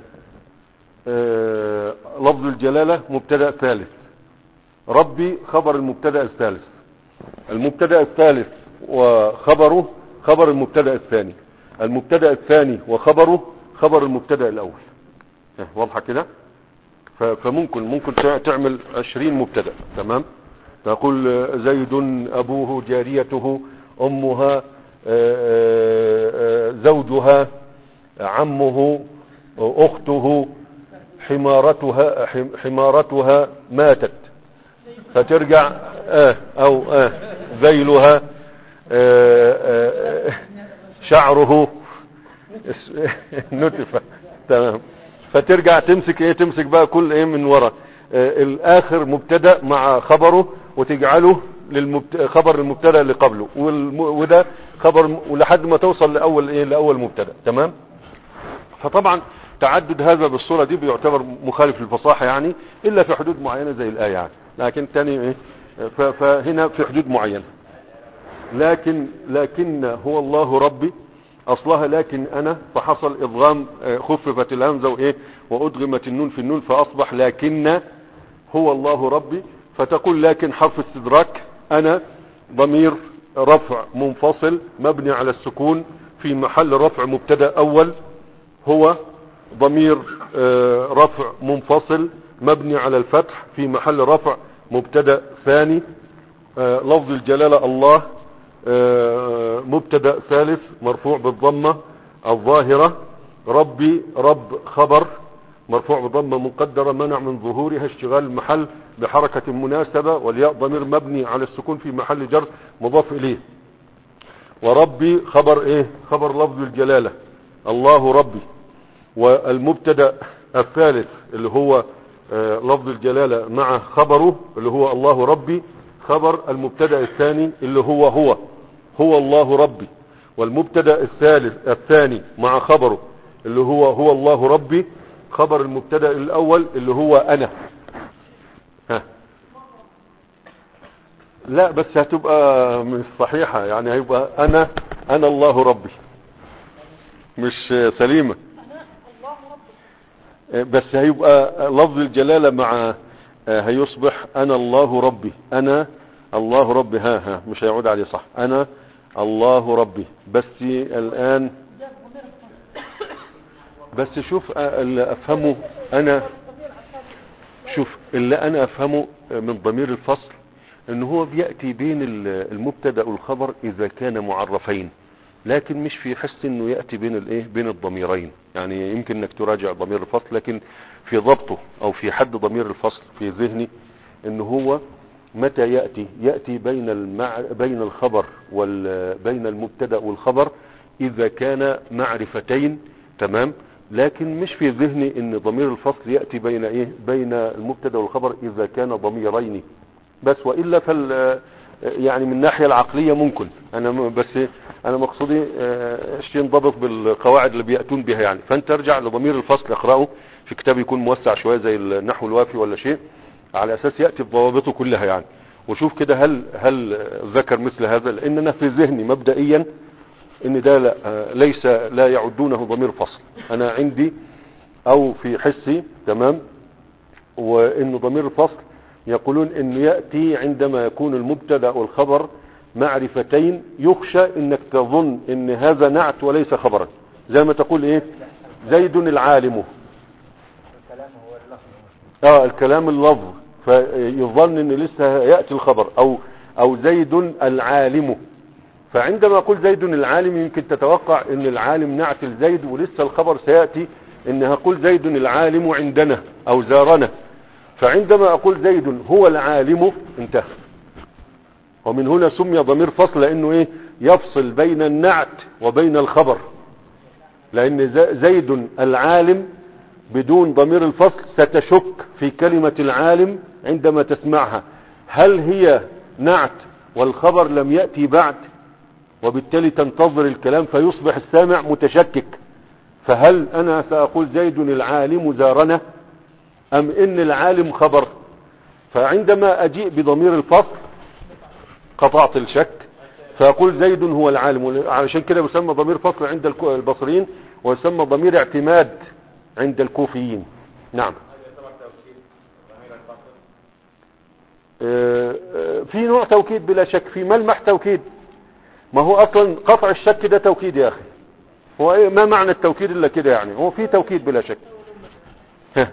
آه لفظ الجلاله مبتدا ثالث ربي خبر المبتدا الثالث المبتدا الثالث وخبره خبر المبتدا الثاني المبتدا الثاني وخبره خبر المبتدا الاول آه، واضحه كده ف- فممكن ممكن تع- تعمل عشرين مبتدا تمام تقول آه، زيد ابوه جاريته امها آه، آه، آه، زوجها عمه اخته حمارتها حم- حمارتها ماتت فترجع آه او آه ذيلها آه آه شعره اس- نتفة تمام فترجع تمسك ايه تمسك بقى كل ايه من ورا آه الاخر مبتدا مع خبره وتجعله للمبت... خبر المبتدا اللي قبله والم... وده خبر م- ولحد ما توصل لاول ايه لاول مبتدا تمام فطبعا تعدد هذا بالصورة دي بيعتبر مخالف للفصاحة يعني إلا في حدود معينة زي الآية يعني لكن تاني إيه ف- فهنا في حدود معينة لكن لكن هو الله ربي أصلها لكن أنا فحصل إضغام آه، خففت الهمزة وإيه وأدغمت النون في النون فأصبح لكن هو الله ربي فتقول لكن حرف استدراك أنا ضمير رفع منفصل مبني على السكون في محل رفع مبتدا أول هو ضمير آه، رفع منفصل مبني على الفتح في محل رفع مبتدا ثاني آه، لفظ الجلالة الله آه، مبتدا ثالث مرفوع بالضمة الظاهرة ربي رب خبر مرفوع بضمة مقدرة منع من ظهورها اشتغال المحل بحركة مناسبة والياء ضمير مبني على السكون في محل جر مضاف إليه وربي خبر ايه خبر لفظ الجلالة الله ربي والمبتدا الثالث اللي هو آه، لفظ الجلالة مع خبره اللي هو الله ربي خبر المبتدا الثاني اللي هو هو هو الله ربي والمبتدا الثالث الثاني مع خبره اللي هو هو الله ربي خبر المبتدا الاول اللي هو انا ها لا بس هتبقى مش صحيحة يعني هيبقى انا انا الله ربي مش سليمة بس هيبقى لفظ الجلالة مع هيصبح انا الله ربي انا الله ربي ها ها مش هيعود عليه صح انا الله ربي بس الان بس شوف اللي افهمه انا شوف اللي انا افهمه من ضمير الفصل ان هو بيأتي بين المبتدا والخبر اذا كان معرفين لكن مش في حس انه يأتي بين الايه بين الضميرين يعني يمكن انك تراجع ضمير الفصل لكن في ضبطه او في حد ضمير الفصل في ذهني ان هو متى يأتي يأتي بين المع... بين الخبر وال... بين المبتدا والخبر اذا كان معرفتين تمام لكن مش في ذهني ان ضمير الفصل يأتي بين ايه بين المبتدا والخبر اذا كان ضميرين بس والا فال يعني من الناحيه العقليه ممكن انا م- بس انا مقصودي آه، ايش ينضبط بالقواعد اللي بياتون بها يعني فانت ارجع لضمير الفصل اقراه في كتاب يكون موسع شويه زي النحو الوافي ولا شيء على اساس ياتي بضوابطه كلها يعني وشوف كده هل هل ذكر مثل هذا لان انا في ذهني مبدئيا ان ده لا آه، ليس لا يعدونه ضمير فصل انا عندي او في حسي تمام وان ضمير الفصل يقولون ان يأتي عندما يكون المبتدا والخبر معرفتين يخشى انك تظن ان هذا نعت وليس خبرا زي ما تقول ايه زيد العالم الكلام هو اللفظ اه الكلام اللفظ فيظن ان لسه يأتي الخبر او او زيد العالم فعندما اقول زيد العالم يمكن تتوقع ان العالم نعت الزيد ولسه الخبر سيأتي ان هقول زيد العالم عندنا او زارنا فعندما اقول زيد هو العالم انتهى ومن هنا سمي ضمير فصل لانه ايه يفصل بين النعت وبين الخبر لان ز- زيد العالم بدون ضمير الفصل ستشك في كلمة العالم عندما تسمعها هل هي نعت والخبر لم يأتي بعد وبالتالي تنتظر الكلام فيصبح السامع متشكك فهل انا ساقول زيد العالم زارنا ام ان العالم خبر فعندما اجيء بضمير الفصل قطعت الشك فاقول زيد هو العالم علشان كده يسمى ضمير فصل عند الكو- البصريين ويسمى ضمير اعتماد عند الكوفيين نعم آه، آه، في نوع توكيد بلا شك في ملمح توكيد ما هو اصلا قطع الشك ده توكيد يا اخي هو ايه ما معنى التوكيد الا كده يعني هو في توكيد بلا شك ها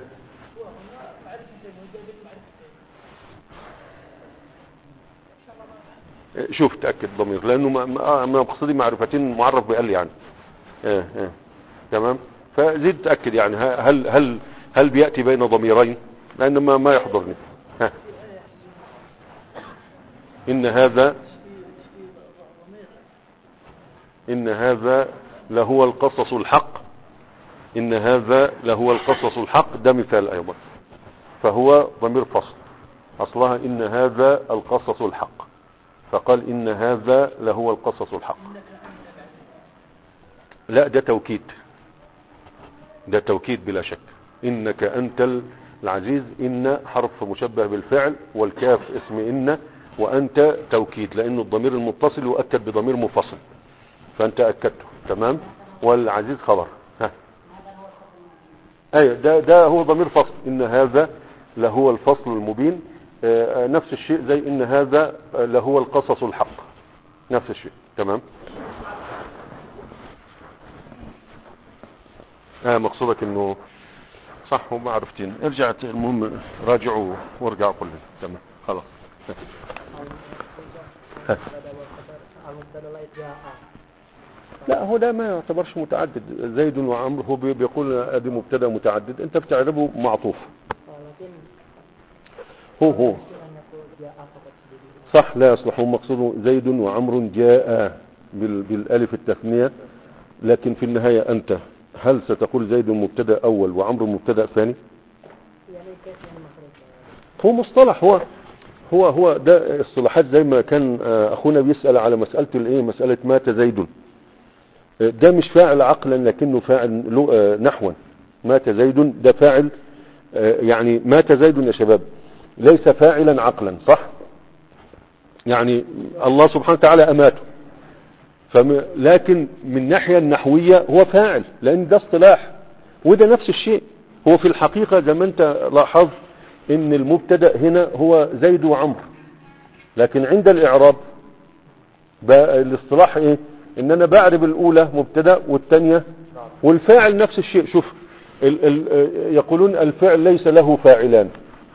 شوف تأكد ضمير لأنه ما- ما- ما مقصدي معرفتين معرف بقال يعني اه اه تمام فزيد تأكد يعني ه- هل هل هل بيأتي بين ضميرين لأن ما ما يحضرني ها إن هذا إن هذا لهو القصص الحق إن هذا لهو القصص الحق ده مثال أيضا فهو ضمير فصل أصلها إن هذا القصص الحق فقال إن هذا لهو القصص الحق لا ده توكيد ده توكيد بلا شك إنك أنت العزيز إن حرف مشبه بالفعل والكاف اسم إن وأنت توكيد لأنه الضمير المتصل يؤكد بضمير منفصل فأنت أكدته تمام والعزيز خبر ها أي ده, ده هو ضمير فصل إن هذا لهو الفصل المبين آه، آه، نفس الشيء زي إن هذا آه، لهو القصص الحق نفس الشيء تمام آه مقصودك انه صح وما عرفتين ارجع ت- المهم راجعوا وارجعوا كلهم تمام خلاص ها. المبتدا لا جاء لا هو ده ما يعتبرش متعدد زيد وعمرو هو بي- بيقول ادي مبتدا متعدد انت بتعربه معطوف ولكن هو هو يمكن ان يكون جاء فقط بدون صح لا يصلح هو مقصوده زيد وعمر جاء بال- بالالف التثنية لكن في النهاية انت هل ستقول زيد مبتدا اول وعمر مبتدا ثاني يعني كيف يعني مخرج هو مصطلح هو هو هو ده اصطلاحات زي ما كان آه، اخونا بيسأل على مسألة الايه مسألة مات زيد آه، ده مش فاعل عقلا لكنه فاعل له- آه، نحوا مات زيد ده فاعل آه، يعني مات زيد يا شباب ليس فاعلا عقلا صح يعني الله سبحانه وتعالى اماته فم لكن من الناحية النحوية هو فاعل لان ده اصطلاح وده نفس الشيء هو في الحقيقة زي ما انت لاحظت ان المبتدا هنا هو زيد وعمرو لكن عند الاعراب بقى الاصطلاح ايه ان انا بعرب الاولى مبتدا والثانيه والفاعل نفس الشيء شوف ال ال يقولون الفعل ليس له فاعلان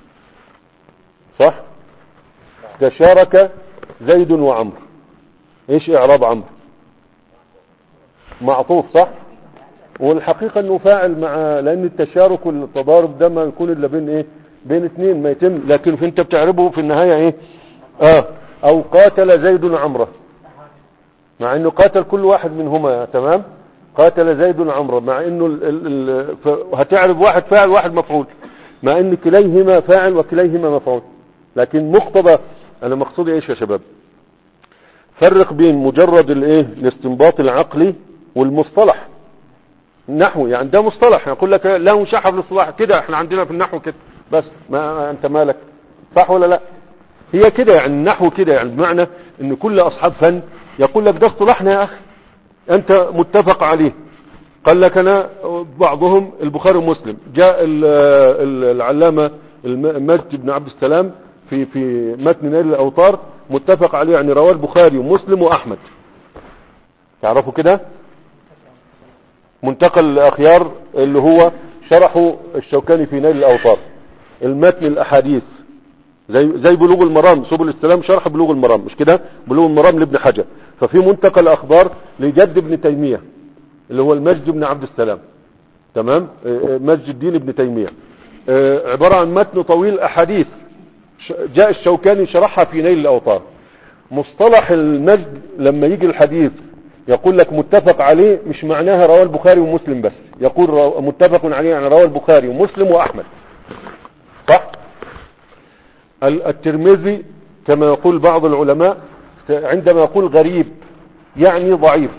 صح تشارك زيد وعمرو ايش اعراب عمرو معطوف صح والحقيقة انه فاعل مع لان التشارك والتضارب ده ما يكون الا بين ايه بين اثنين ما يتم لكن في انت بتعربه في النهاية ايه اه او قاتل زيد عمره مع انه قاتل كل واحد منهما تمام قاتل زيد عمره مع انه ال ال ال ف- هتعرف واحد فاعل واحد مفعول مع ان كليهما فاعل وكليهما مفعول لكن مقتضى انا مقصودي ايش يا شباب فرق بين مجرد الايه الاستنباط العقلي والمصطلح النحو يعني ده مصطلح يقول لك له شحف الاصطلاح كده احنا عندنا في النحو كده بس ما ما انت مالك صح ولا لا هي كده يعني النحو كده يعني بمعنى ان كل اصحاب فن يقول لك ده اصطلاحنا يا اخي انت متفق عليه قال لك انا بعضهم البخاري ومسلم جاء ال- ال- العلامة الم- مجد بن عبد السلام في في متن نيل الاوطار متفق عليه يعني رواه البخاري ومسلم واحمد تعرفوا كده منتقى الاخيار اللي هو شرحه الشوكاني في نيل الاوطار المتن الاحاديث زي زي بلوغ المرام سبل السلام شرح بلوغ المرام مش كده بلوغ المرام لابن حجر ففي منتقى الاخبار لجد ابن تيميه اللي هو المجد بن عبد السلام تمام آه، آه، مجد الدين ابن تيميه آه، عباره عن متن طويل احاديث ش- جاء الشوكاني شرحها في نيل الاوطار مصطلح المجد لما يجي الحديث يقول لك متفق عليه مش معناها رواه البخاري ومسلم بس يقول رو- متفق عليه يعني رواه البخاري ومسلم واحمد صح ال- الترمذي كما يقول بعض العلماء عندما يقول غريب يعني ضعيف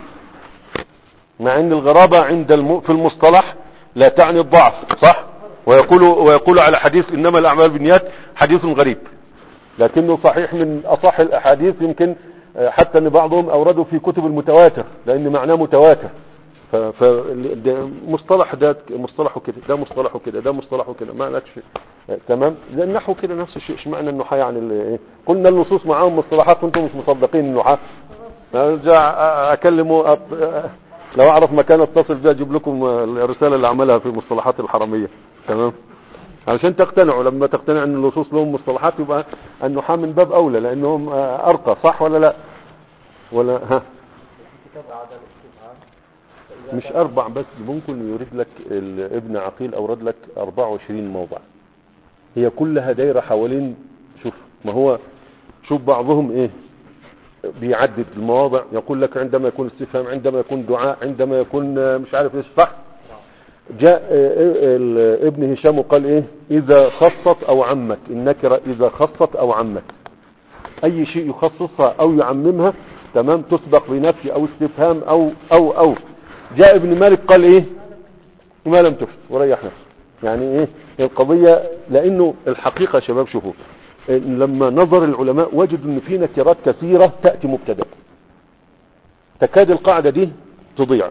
مع ان الغرابة عند الم... في المصطلح لا تعني الضعف صح ويقول ويقول على حديث انما الاعمال بالنيات حديث غريب لكنه صحيح من اصح الاحاديث يمكن آه، حتى ان بعضهم اوردوا في كتب المتواتر لان معناه متواتر ف... ف... ده مصطلح ده مصطلحه كده ده مصطلحه كده ده مصطلحه كده ما لكش آه، تمام لان النحو كده نفس الشيء ايش معنى النحاة يعني ال- إيه؟ قلنا النصوص معاهم مصطلحات وانتم مش مصدقين النحاة ارجع اكلمه أب... لو اعرف مكان اتصل بيه اجيب لكم الرساله اللي عملها في المصطلحات الحرميه تمام علشان تقتنعوا لما تقتنع ان اللصوص لهم مصطلحات يبقى النحاة من باب اولى لانهم آه، ارقى صح ولا لا ولا ها كتاب عدم الاستفهام فإذا مش كان- اربع بس ممكن يريد لك ال- ابن عقيل اورد لك 24 موضع هي كلها دايره حوالين شوف ما هو شوف بعضهم ايه بيعدد المواضع يقول لك عندما يكون استفهام عندما يكون دعاء عندما يكون آه، مش عارف ايش صح جاء آه، ال- ابن هشام وقال ايه اذا خصت او عمت النكره اذا خصت او عمت اي شيء يخصصها او يعممها تمام تسبق بنفي او استفهام او او او جاء ابن مالك قال ايه ما لم تفت وريح نفسه يعني ايه القضية لانه الحقيقة يا شباب شوفوا إيه، لما نظر العلماء وجدوا ان في نكرات كثيرة تأتي مبتدا تكاد القاعدة دي تضيع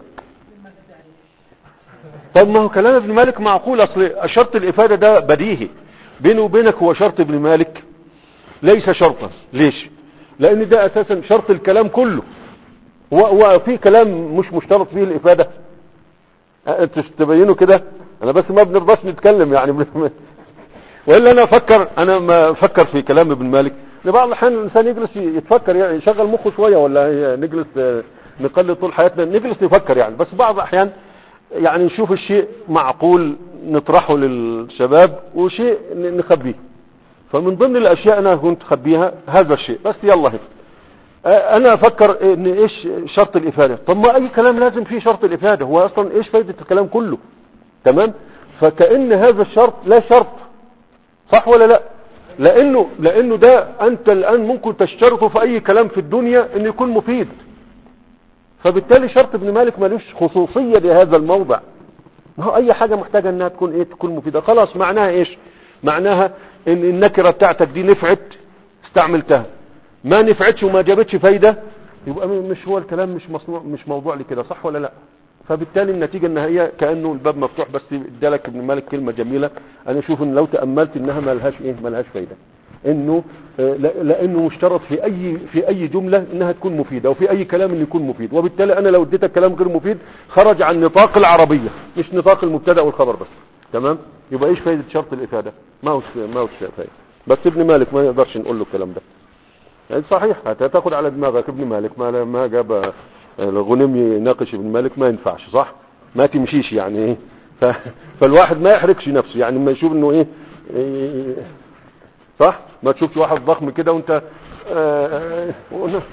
طب ما هو كلام ابن مالك معقول اصل شرط الافادة ده بديهي بينه وبينك هو شرط ابن مالك ليس شرطا ليش لان ده اساسا شرط الكلام كله هو هو في كلام مش مشترط فيه الافادة أه، انتوا تبينوا كده انا بس ما بنرضاش نتكلم يعني والا انا افكر انا ما افكر في كلام ابن مالك لبعض الاحيان الانسان يجلس يتفكر يعني يشغل مخه شويه ولا نجلس آه، نقلل طول حياتنا نجلس نفكر يعني بس بعض الاحيان يعني نشوف الشيء معقول نطرحه للشباب وشيء ن- نخبيه فمن ضمن الاشياء انا كنت اخبيها هذا الشيء بس يلا هيك آه، انا افكر ان ايش شرط الافاده طب ما اي كلام لازم فيه شرط الافاده هو اصلا ايش فايده الكلام كله تمام فكأن هذا الشرط لا شرط صح ولا لا لانه لانه ده انت الان ممكن تشترطه في اي كلام في الدنيا انه يكون مفيد فبالتالي شرط ابن مالك ملوش خصوصية لهذا الموضع ما هو اي حاجة محتاجة انها تكون ايه تكون مفيدة خلاص معناها ايش معناها ان النكرة بتاعتك دي نفعت استعملتها ما نفعتش وما جابتش فايدة يبقى م- مش هو الكلام مش مصنوع مش موضوع لي كده صح ولا لا فبالتالي النتيجة النهائية كأنه الباب مفتوح بس ادالك ابن مالك كلمة جميلة انا اشوف ان لو تأملت انها ما لهاش ايه ما لهاش فايدة انه آه، لا- لانه مشترط في اي في اي جملة انها تكون مفيدة وفي اي كلام انه يكون مفيد وبالتالي انا لو اديتك كلام غير مفيد خرج عن نطاق العربية مش نطاق المبتدا والخبر بس تمام يبقى ايش فايدة شرط الافادة ما هوش ما هوش فايدة بس ابن مالك ما يقدرش نقول له الكلام ده يعني صحيح هتاخد على دماغك ابن مالك ما ما جاب آه، الغنم يناقش ابن مالك ما ينفعش صح ما تمشيش يعني ايه ف... فالواحد ما يحركش نفسه يعني لما يشوف انه ايه, إيه صح ما تشوفش واحد ضخم كده وانت آه، آه،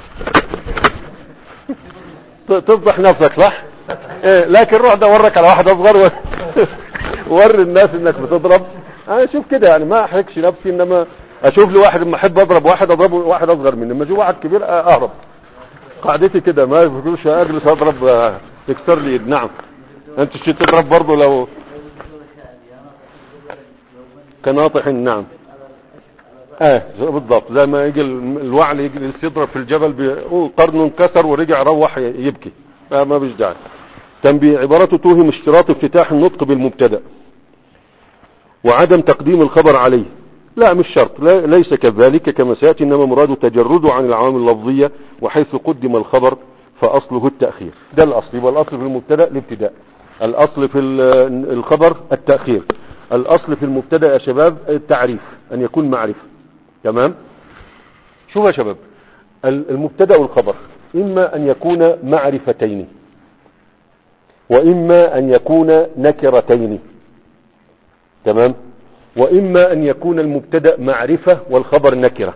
ت- تفضح نفسك صح إيه لكن روح دورك على واحد اصغر و... وري الناس انك بتضرب انا اشوف كده يعني ما احركش نفسي انما اشوف لي واحد لما احب اضرب واحد اضربه واحد اصغر مني لما اشوف واحد كبير آه، اهرب قاعدتي كده ما يفكرش اجلس اضرب آه، يكسر لي يد. نعم انت شو تضرب برضه لو كناطح نعم اه بالضبط زي ما يجي ال- الوعل يجي يضرب في الجبل بيقول قرنه انكسر ورجع روح ي- يبكي آه ما بيش داعي تنبيه عبارته توهم اشتراط افتتاح النطق بالمبتدا وعدم تقديم الخبر عليه لا مش شرط لا ليس كذلك كما سيأتي إنما مراده تجرده عن العوامل اللفظية وحيث قدم الخبر فأصله التأخير ده الأصل يبقى الأصل في المبتدا الابتداء الأصل في ال- الخبر التأخير الاصل في المبتدا يا شباب التعريف ان يكون معرفه تمام شوف يا شباب ال- المبتدا والخبر اما ان يكون معرفتين واما ان يكون نكرتين تمام واما ان يكون المبتدا معرفه والخبر نكره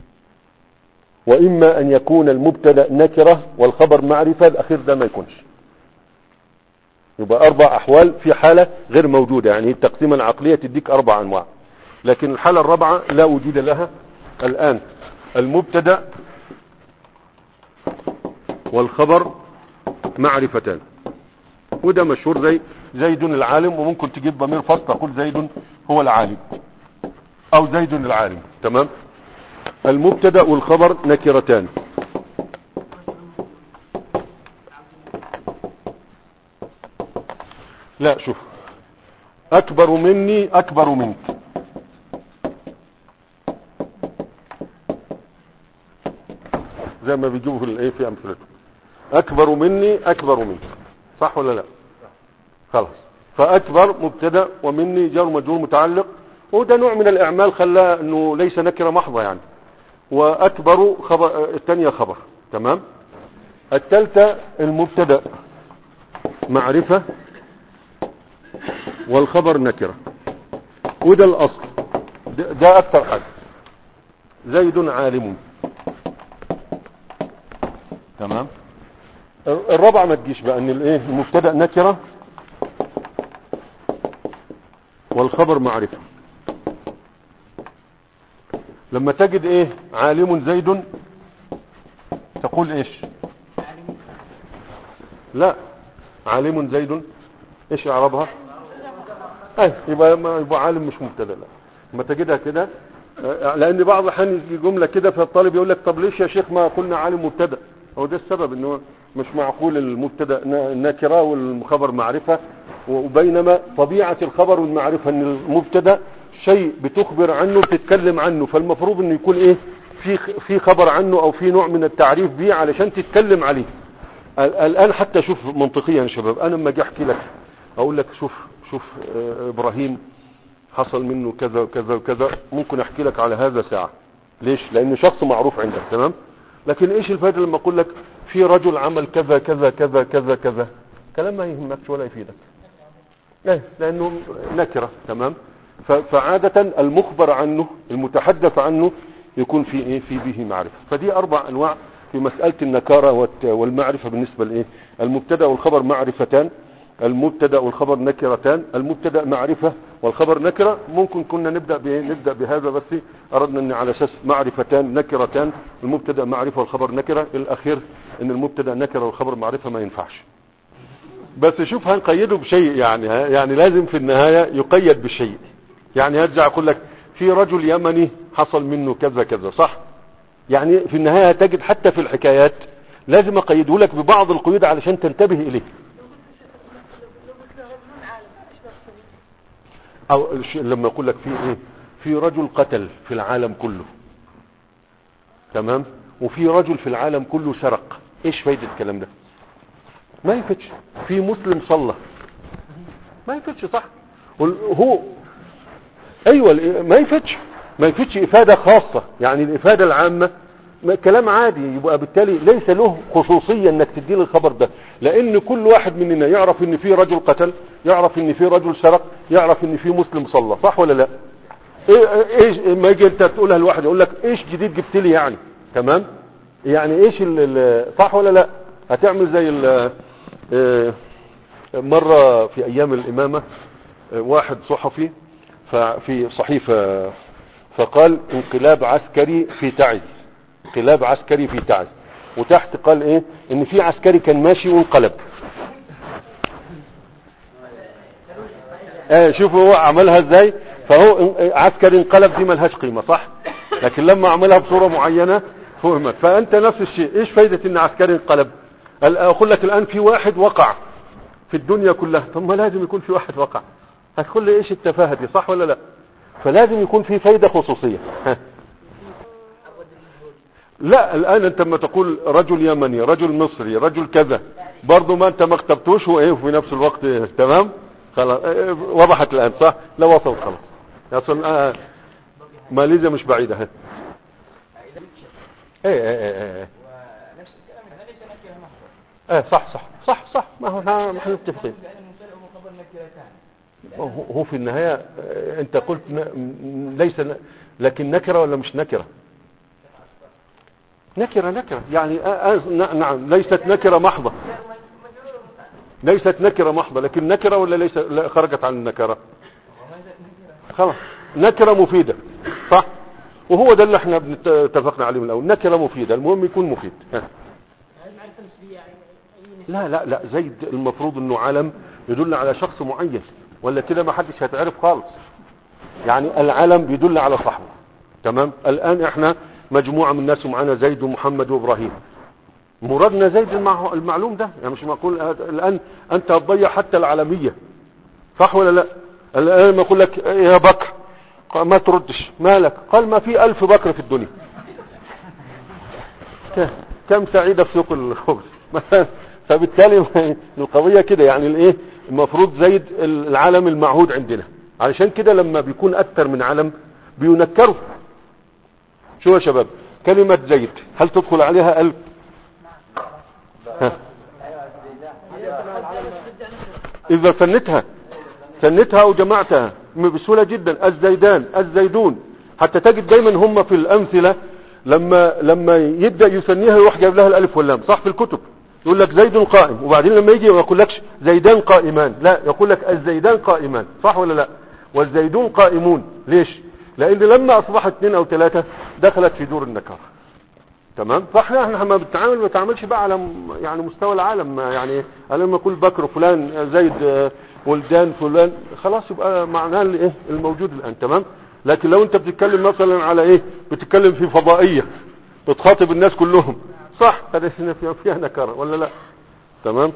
واما ان يكون المبتدا نكره والخبر معرفه الاخير ده ما يكونش يبقى اربع احوال في حاله غير موجوده يعني التقسيمه العقليه تديك اربع انواع لكن الحاله الرابعه لا وجود لها الان المبتدا والخبر معرفتان وده مشهور زي زيد العالم وممكن تجيب ضمير فصل تقول زيد هو العالم او زيد العالم تمام المبتدا والخبر نكرتان لا شوف اكبر مني اكبر منك زي ما بيجيبوا في الايه في امثلته اكبر مني اكبر منك صح ولا لا خلاص فاكبر مبتدا ومني جار مجرور متعلق وده نوع من الاعمال خلاه انه ليس نكره محضه يعني واكبر خبر الثانيه خبر تمام الثالثه المبتدا معرفه والخبر نكره وده الاصل ده, ده اكثر حاجه زيد عالم تمام الرابعه ما تجيش بقى ان الايه المبتدا نكره والخبر معرفه لما تجد ايه عالم زيد تقول ايش لا عالم زيد ايش اعرابها اي يبقى ما يبقى عالم مش مبتدا لا لما تجدها كده آه، لان بعض الاحيان يجي جمله كده فالطالب يقول لك طب ليش يا شيخ ما قلنا عالم مبتدا هو ده السبب انه مش معقول المبتدا ن- نكره والخبر معرفه وبينما طبيعه الخبر والمعرفه ان المبتدا شيء بتخبر عنه بتتكلم عنه فالمفروض انه يكون ايه في في خبر عنه او في نوع من التعريف بيه علشان تتكلم عليه ال- الان حتى شوف منطقيا يا شباب انا لما اجي احكي لك اقول لك شوف شوف آه، ابراهيم حصل منه كذا وكذا وكذا ممكن احكي لك على هذا ساعة ليش لانه شخص معروف عندك تمام لكن ايش الفائدة لما اقول لك في رجل عمل كذا كذا كذا كذا كذا كلام ما يهمكش ولا يفيدك ايه لانه نكرة تمام ف- فعادة المخبر عنه المتحدث عنه يكون في ايه في به معرفة فدي اربع انواع في مسألة النكارة والت- والمعرفة بالنسبة لايه المبتدا والخبر معرفتان المبتدا والخبر نكرتان المبتدا معرفة والخبر نكرة ممكن كنا نبدأ بإيه؟ نبدأ بهذا بس أردنا أن على أساس معرفتان نكرتان المبتدا معرفة والخبر نكرة الأخير أن المبتدا نكرة والخبر معرفة ما ينفعش بس شوف هنقيده بشيء يعني ها؟ يعني لازم في النهاية يقيد بشيء يعني هرجع أقول لك في رجل يمني حصل منه كذا كذا صح يعني في النهاية تجد حتى في الحكايات لازم أقيده لك ببعض القيود علشان تنتبه إليه او الش- لما يقول لك في ايه في رجل قتل في العالم كله تمام وفي رجل في العالم كله سرق ايش فايدة الكلام ده ما ينفتش في مسلم صلى ما ينفتش صح وال- هو ايوه ال- ما ينفتش ما ينفتش افادة خاصة يعني الافادة العامة ما- كلام عادي يبقى بالتالي ليس له خصوصية انك تدي له الخبر ده لان كل واحد مننا يعرف ان في رجل قتل يعرف ان في رجل سرق يعرف ان في مسلم صلى صح ولا لا ايه ايش ما يجي انت تقولها لواحد يقول لك ايش جديد جبت لي يعني تمام يعني ايش ال- ال- صح ولا لا هتعمل زي ال- آه، مرة في ايام الامامة آه، واحد صحفي ففي صحيفة فقال انقلاب عسكري في تعز انقلاب عسكري في تعز وتحت قال ايه ان في عسكري كان ماشي وانقلب ايه شوفوا هو عملها ازاي فهو ان- عسكري انقلب دي ملهاش قيمة صح لكن لما عملها بصورة معينة فهمت فانت نفس الشيء ايش فايدة ان عسكري انقلب ال- اقول لك الان في واحد وقع في الدنيا كلها طب ما لازم يكون في واحد وقع هتقول لي ايش التفاهة دي صح ولا لا فلازم يكون في فايدة خصوصية ها. لا الان انت لما تقول رجل يمني رجل مصري رجل كذا برضه ما انت ما اخترتوش وايه وفي نفس الوقت إيه؟ تمام خلاص آه، وضحت الآن صح لا وصلت خلاص أصلا آه، ماليزيا مش بعيدة ها ايه ايه ايه ايه ونفس الكلام هذا ليس نكرة محضة ايه صح صح صح صح ما هو احنا احنا متفقين لأن المبتدأ هو خبر نكرتان هو هو في النهاية آه، انت قلت ن- م- ليس ن- لكن نكرة ولا مش نكرة نكرة نكرة يعني آه، آه، ن- نعم ليست نكرة محضة ليست نكرة محضة لكن نكرة ولا ليس لا خرجت عن النكرة خلاص نكرة مفيدة صح وهو ده اللي احنا بنت- اتفقنا عليه من الاول نكرة مفيدة المهم يكون مفيد ها. هل معرفة نسبية يعني أي نسبة لا لا لا زيد المفروض انه علم يدل على شخص معين ولا كده ما حدش هيتعرف خالص يعني العلم بيدل على صاحبه تمام الان احنا مجموعة من الناس ومعانا زيد ومحمد وابراهيم مرادنا زيد المع- المعلوم ده يعني مش معقول هذا- الان انت هتضيع حتى العالمية صح ولا لا الان ما اقول لك يا بكر قال ما تردش مالك قال ما في الف بكر في الدنيا ك- كم سعيدة في سوق الخبز مثلا فبالتالي القضية كده يعني الايه المفروض زيد العلم المعهود عندنا علشان كده لما بيكون اكتر من علم بينكروا شو يا شباب كلمة زيد هل تدخل عليها الف ها. اذا سنتها سنتها او جمعتها م- بسهولة جدا الزيدان الزيدون حتى تجد دايما هم في الامثلة لما لما يبدأ يسنيها يروح جايب لها الالف واللام صح في الكتب يقول لك زيد قائم وبعدين لما يجي ما يقولكش زيدان قائمان لا يقول لك الزيدان قائمان صح ولا لا والزيدون قائمون ليش لان لما اصبحت اثنين او ثلاثة دخلت في دور النكره تمام فاحنا احنا ما بنتعامل ما بنتعاملش بقى على م- يعني مستوى العالم ما يعني انا لما اقول بكر فلان زيد آه، ولدان فلان خلاص يبقى معناه الايه الموجود الان تمام لكن لو انت بتتكلم مثلا على ايه بتتكلم في فضائيه بتخاطب الناس كلهم صح هذا هنا فيها فيها نكره ولا لا تمام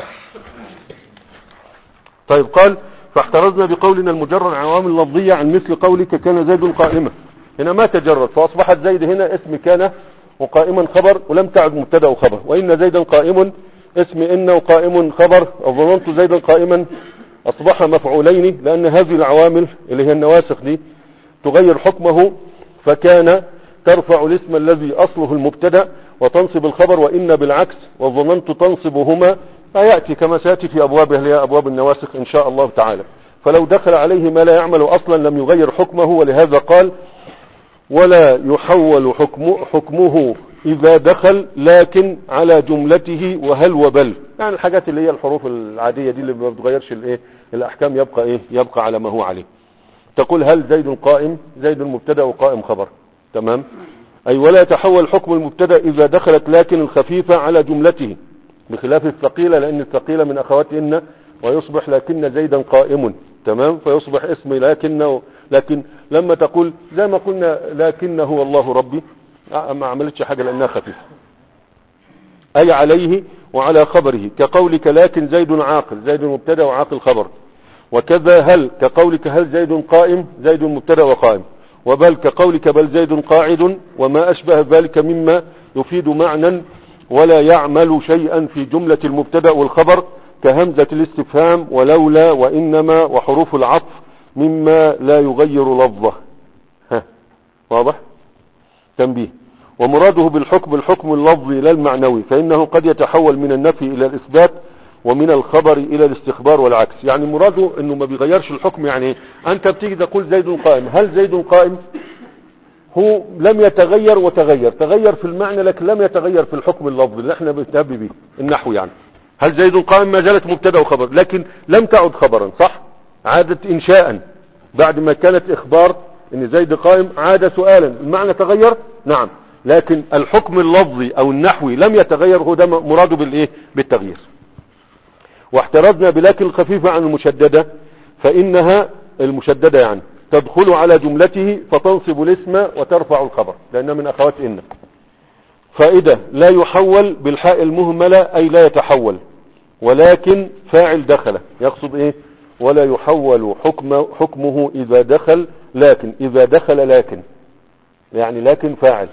طيب قال فاحترزنا بقولنا المجرد عن عوامل لفظية عن مثل قولك كان زيد قائما هنا ما تجرد فأصبحت زيد هنا اسم كان وقائما خبر ولم تعد مبتدا وخبر وإن زيدا قائم اسم إن وقائم خبر ظننت زيدا قائما أصبح مفعولين لأن هذه العوامل اللي هي النواسخ دي تغير حكمه فكان ترفع الاسم الذي أصله المبتدا وتنصب الخبر وإن بالعكس وظننت تنصبهما فيأتي كما سيأتي في أبوابه اللي هي أبواب النواسخ إن شاء الله تعالى فلو دخل عليه ما لا يعمل أصلا لم يغير حكمه ولهذا قال ولا يحول حكمه, حكمه إذا دخل لكن على جملته وهل وبل يعني الحاجات اللي هي الحروف العادية دي اللي ما بتغيرش الايه الأحكام يبقى إيه يبقى على ما هو عليه تقول هل زيد قائم زيد مبتدا وقائم خبر تمام أي ولا يتحول حكم المبتدا إذا دخلت لكن الخفيفة على جملته بخلاف الثقيلة لأن الثقيلة من أخوات إن ويصبح لكن زيدا قائم تمام فيصبح اسم لكن لكن لما تقول زي ما قلنا لكن هو الله ربي آه، ما عملتش حاجة لأنها خفيفة أي عليه وعلى خبره كقولك لكن زيد عاقل زيد مبتدا وعاقل خبر وكذا هل كقولك هل زيد قائم زيد مبتدا وقائم وبل كقولك بل زيد قاعد وما أشبه ذلك مما يفيد معنى ولا يعمل شيئا في جملة المبتدا والخبر كهمزة الاستفهام ولولا وإنما وحروف العطف مما لا يغير لفظه ها واضح تنبيه ومراده بالحكم الحكم اللفظي لا المعنوي فإنه قد يتحول من النفي إلى الإثبات ومن الخبر إلى الاستخبار والعكس يعني مراده أنه ما بيغيرش الحكم يعني إيه؟ أنت بتيجي تقول زيد قائم هل زيد قائم هو لم يتغير وتغير تغير في المعنى لكن لم يتغير في الحكم اللفظي اللي احنا بنتهب به النحو يعني هل زيد قائم ما زالت مبتدا وخبر لكن لم تعد خبرا صح عادت انشاء بعد ما كانت اخبار ان زيد قائم عاد سؤالا المعنى تغير نعم لكن الحكم اللفظي او النحوي لم يتغير هو ده مراده بالايه بالتغيير واحترزنا بلكن الخفيفة عن المشددة فإنها المشددة يعني تدخل على جملته فتنصب الاسم وترفع الخبر لأنها من أخوات إن فائدة لا يحول بالحاء المهملة أي لا يتحول ولكن فاعل دخل يقصد إيه ولا يحول حكم حكمه إذا دخل لكن إذا دخل لكن يعني لكن فاعل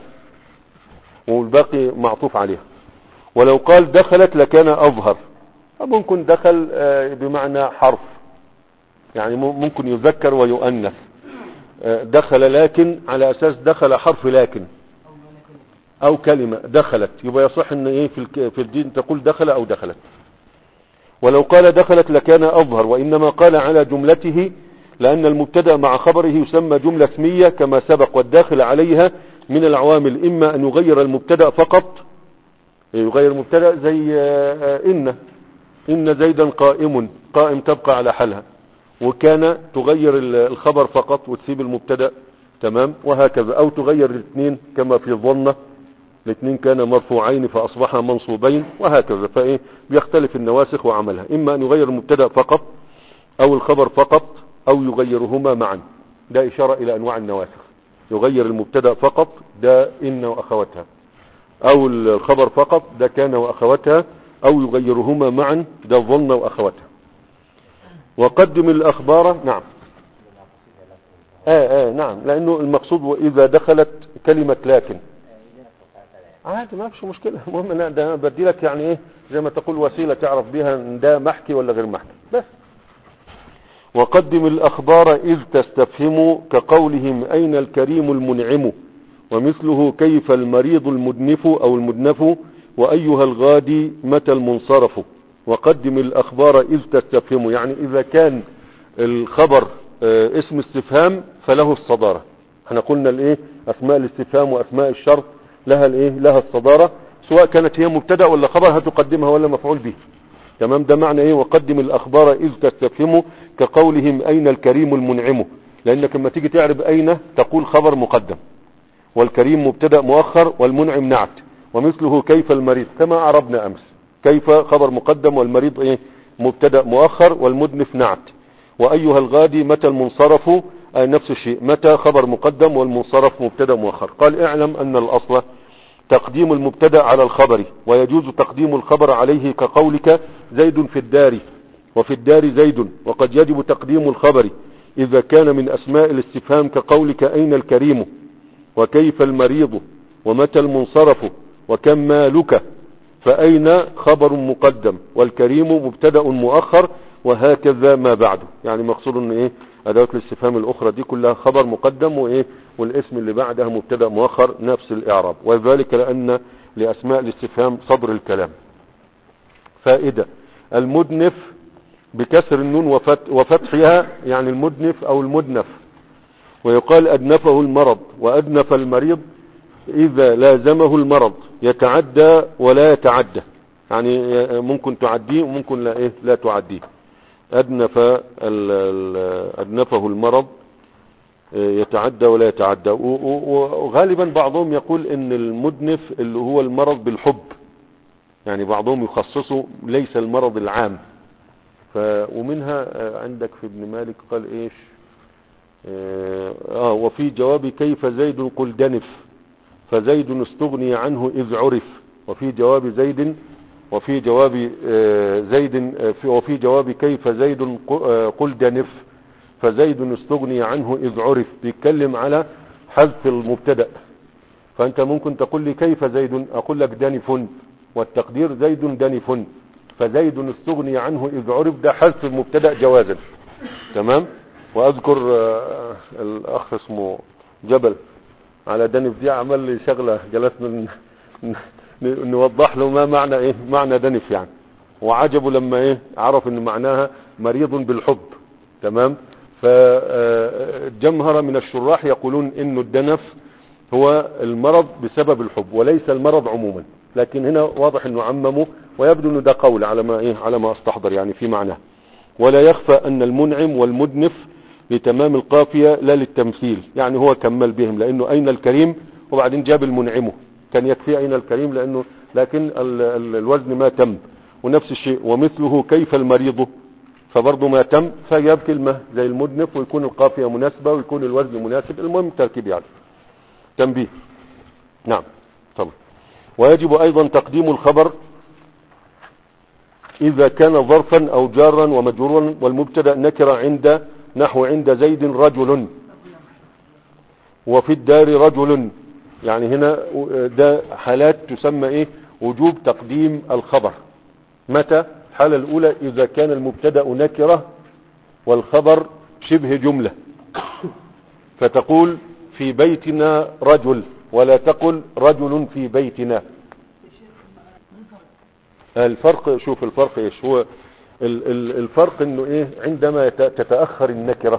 والباقي معطوف عليه ولو قال دخلت لكان أظهر ممكن دخل آه، بمعنى حرف يعني مم- ممكن يذكر ويؤنث آه، دخل لكن على اساس دخل حرف لكن او كلمة دخلت يبقى يصح ان ايه في, الك... في الدين تقول دخل او دخلت ولو قال دخلت لكان اظهر وانما قال على جملته لان المبتدا مع خبره يسمى جملة اسمية كما سبق والداخل عليها من العوامل اما ان يغير المبتدا فقط يغير المبتدا زي آه، آه، ان ان زيدا قائم قائم تبقى على حالها وكان تغير ال- الخبر فقط وتسيب المبتدا تمام وهكذا او تغير الاثنين كما في ظنه الاثنين كان مرفوعين فاصبحا منصوبين وهكذا فايه بيختلف النواسخ وعملها اما ان يغير المبتدا فقط او الخبر فقط او يغيرهما معا ده اشاره الى انواع النواسخ يغير المبتدا فقط ده ان واخواتها او الخبر فقط ده كان واخواتها او يغيرهما معا ده ظن واخواتها وقدم الاخبار نعم اه اه نعم لانه المقصود واذا دخلت كلمة لكن عادي ما فيش مشكلة المهم انا ده أنا بدي لك يعني ايه زي ما تقول وسيلة تعرف بها ان ده محكي ولا غير محكي بس وقدم الاخبار اذ تستفهم كقولهم اين الكريم المنعم ومثله كيف المريض المدنف او المدنف وايها الغادي متى المنصرف وقدم الاخبار اذ تستفهم يعني اذا كان الخبر آه، اسم استفهام فله الصدارة احنا قلنا الايه اسماء الاستفهام واسماء الشرط لها الايه لها الصدارة سواء كانت هي مبتدا ولا خبر هتقدمها ولا مفعول به تمام ده معنى ايه وقدم الاخبار اذ تستفهم كقولهم اين الكريم المنعم لانك لما تيجي تعرب اين تقول خبر مقدم والكريم مبتدا مؤخر والمنعم نعت ومثله كيف المريض كما عربنا امس كيف خبر مقدم والمريض ايه مبتدا مؤخر والمدنف نعت وايها الغادي متى المنصرف آه نفس الشيء متى خبر مقدم والمنصرف مبتدا مؤخر قال اعلم ان الاصل تقديم المبتدا على الخبر ويجوز تقديم الخبر عليه كقولك زيد في الدار وفي الدار زيد وقد يجب تقديم الخبر اذا كان من اسماء الاستفهام كقولك اين الكريم وكيف المريض ومتى المنصرف وكم مالك فأين خبر مقدم والكريم مبتدا مؤخر وهكذا ما بعده يعني مقصود ان ايه ادوات الاستفهام الاخرى دي كلها خبر مقدم وايه والاسم اللي بعدها مبتدا مؤخر نفس الاعراب وذلك لان لاسماء الاستفهام صدر الكلام فائدة المدنف بكسر النون وفت وفتحها يعني المدنف او المدنف ويقال أدنفه المرض وأدنف المريض إذا لازمه المرض يتعدى ولا يتعدى يعني ممكن تعديه وممكن لا إيه لا تعديه أدنف ال- ال- أدنفه المرض يتعدى ولا يتعدى و- و- وغالبا بعضهم يقول ان المدنف اللي هو المرض بالحب يعني بعضهم يخصصه ليس المرض العام ف ومنها آه، عندك في ابن مالك قال ايش اه آه، وفي جواب كيف زيد قل دنف فزيد استغني عنه اذ عرف وفي جواب زيد وفي جواب آه، زيد آه، في- وفي جواب كيف زيد ق- آه، قل دنف فزيد استغني عنه اذ عرف بيتكلم على حذف المبتدا فانت ممكن تقول لي كيف زيد اقول لك دنف والتقدير زيد دنف فزيد استغني عنه اذ عرف ده حذف المبتدا جوازا تمام واذكر آه، الاخ اسمه جبل على دنف دي عمل لي شغله جلسنا ن- ن- نوضح له ما معنى ايه معنى دنف يعني وعجبه لما ايه عرف ان معناها مريض بالحب تمام فالجمهرة من الشراح يقولون انه الدنف هو المرض بسبب الحب وليس المرض عموما لكن هنا واضح انه عممه ويبدو انه ده قول على ما ايه على ما استحضر يعني في معناه ولا يخفى ان المنعم والمدنف لتمام القافية لا للتمثيل يعني هو كمل بهم لانه اين الكريم وبعدين جاب المنعمه كان يكفي اين الكريم لانه لكن ال ال الوزن ما تم ونفس الشيء ومثله كيف المريض فبرضه ما تم فجاب كلمة زي المدنف ويكون القافية مناسبة ويكون الوزن مناسب المهم التركيب يعني تنبيه نعم طبعا ويجب ايضا تقديم الخبر اذا كان ظرفا او جارا ومجرورا والمبتدا نكر عند نحو عند زيد رجل وفي الدار رجل يعني هنا ده حالات تسمى ايه وجوب تقديم الخبر متى الحالة الاولى اذا كان المبتدا نكرة والخبر شبه جملة فتقول في بيتنا رجل ولا تقل رجل في بيتنا الفرق شوف الفرق ايش هو ال- ال- الفرق انه ايه عندما يت- تتأخر النكرة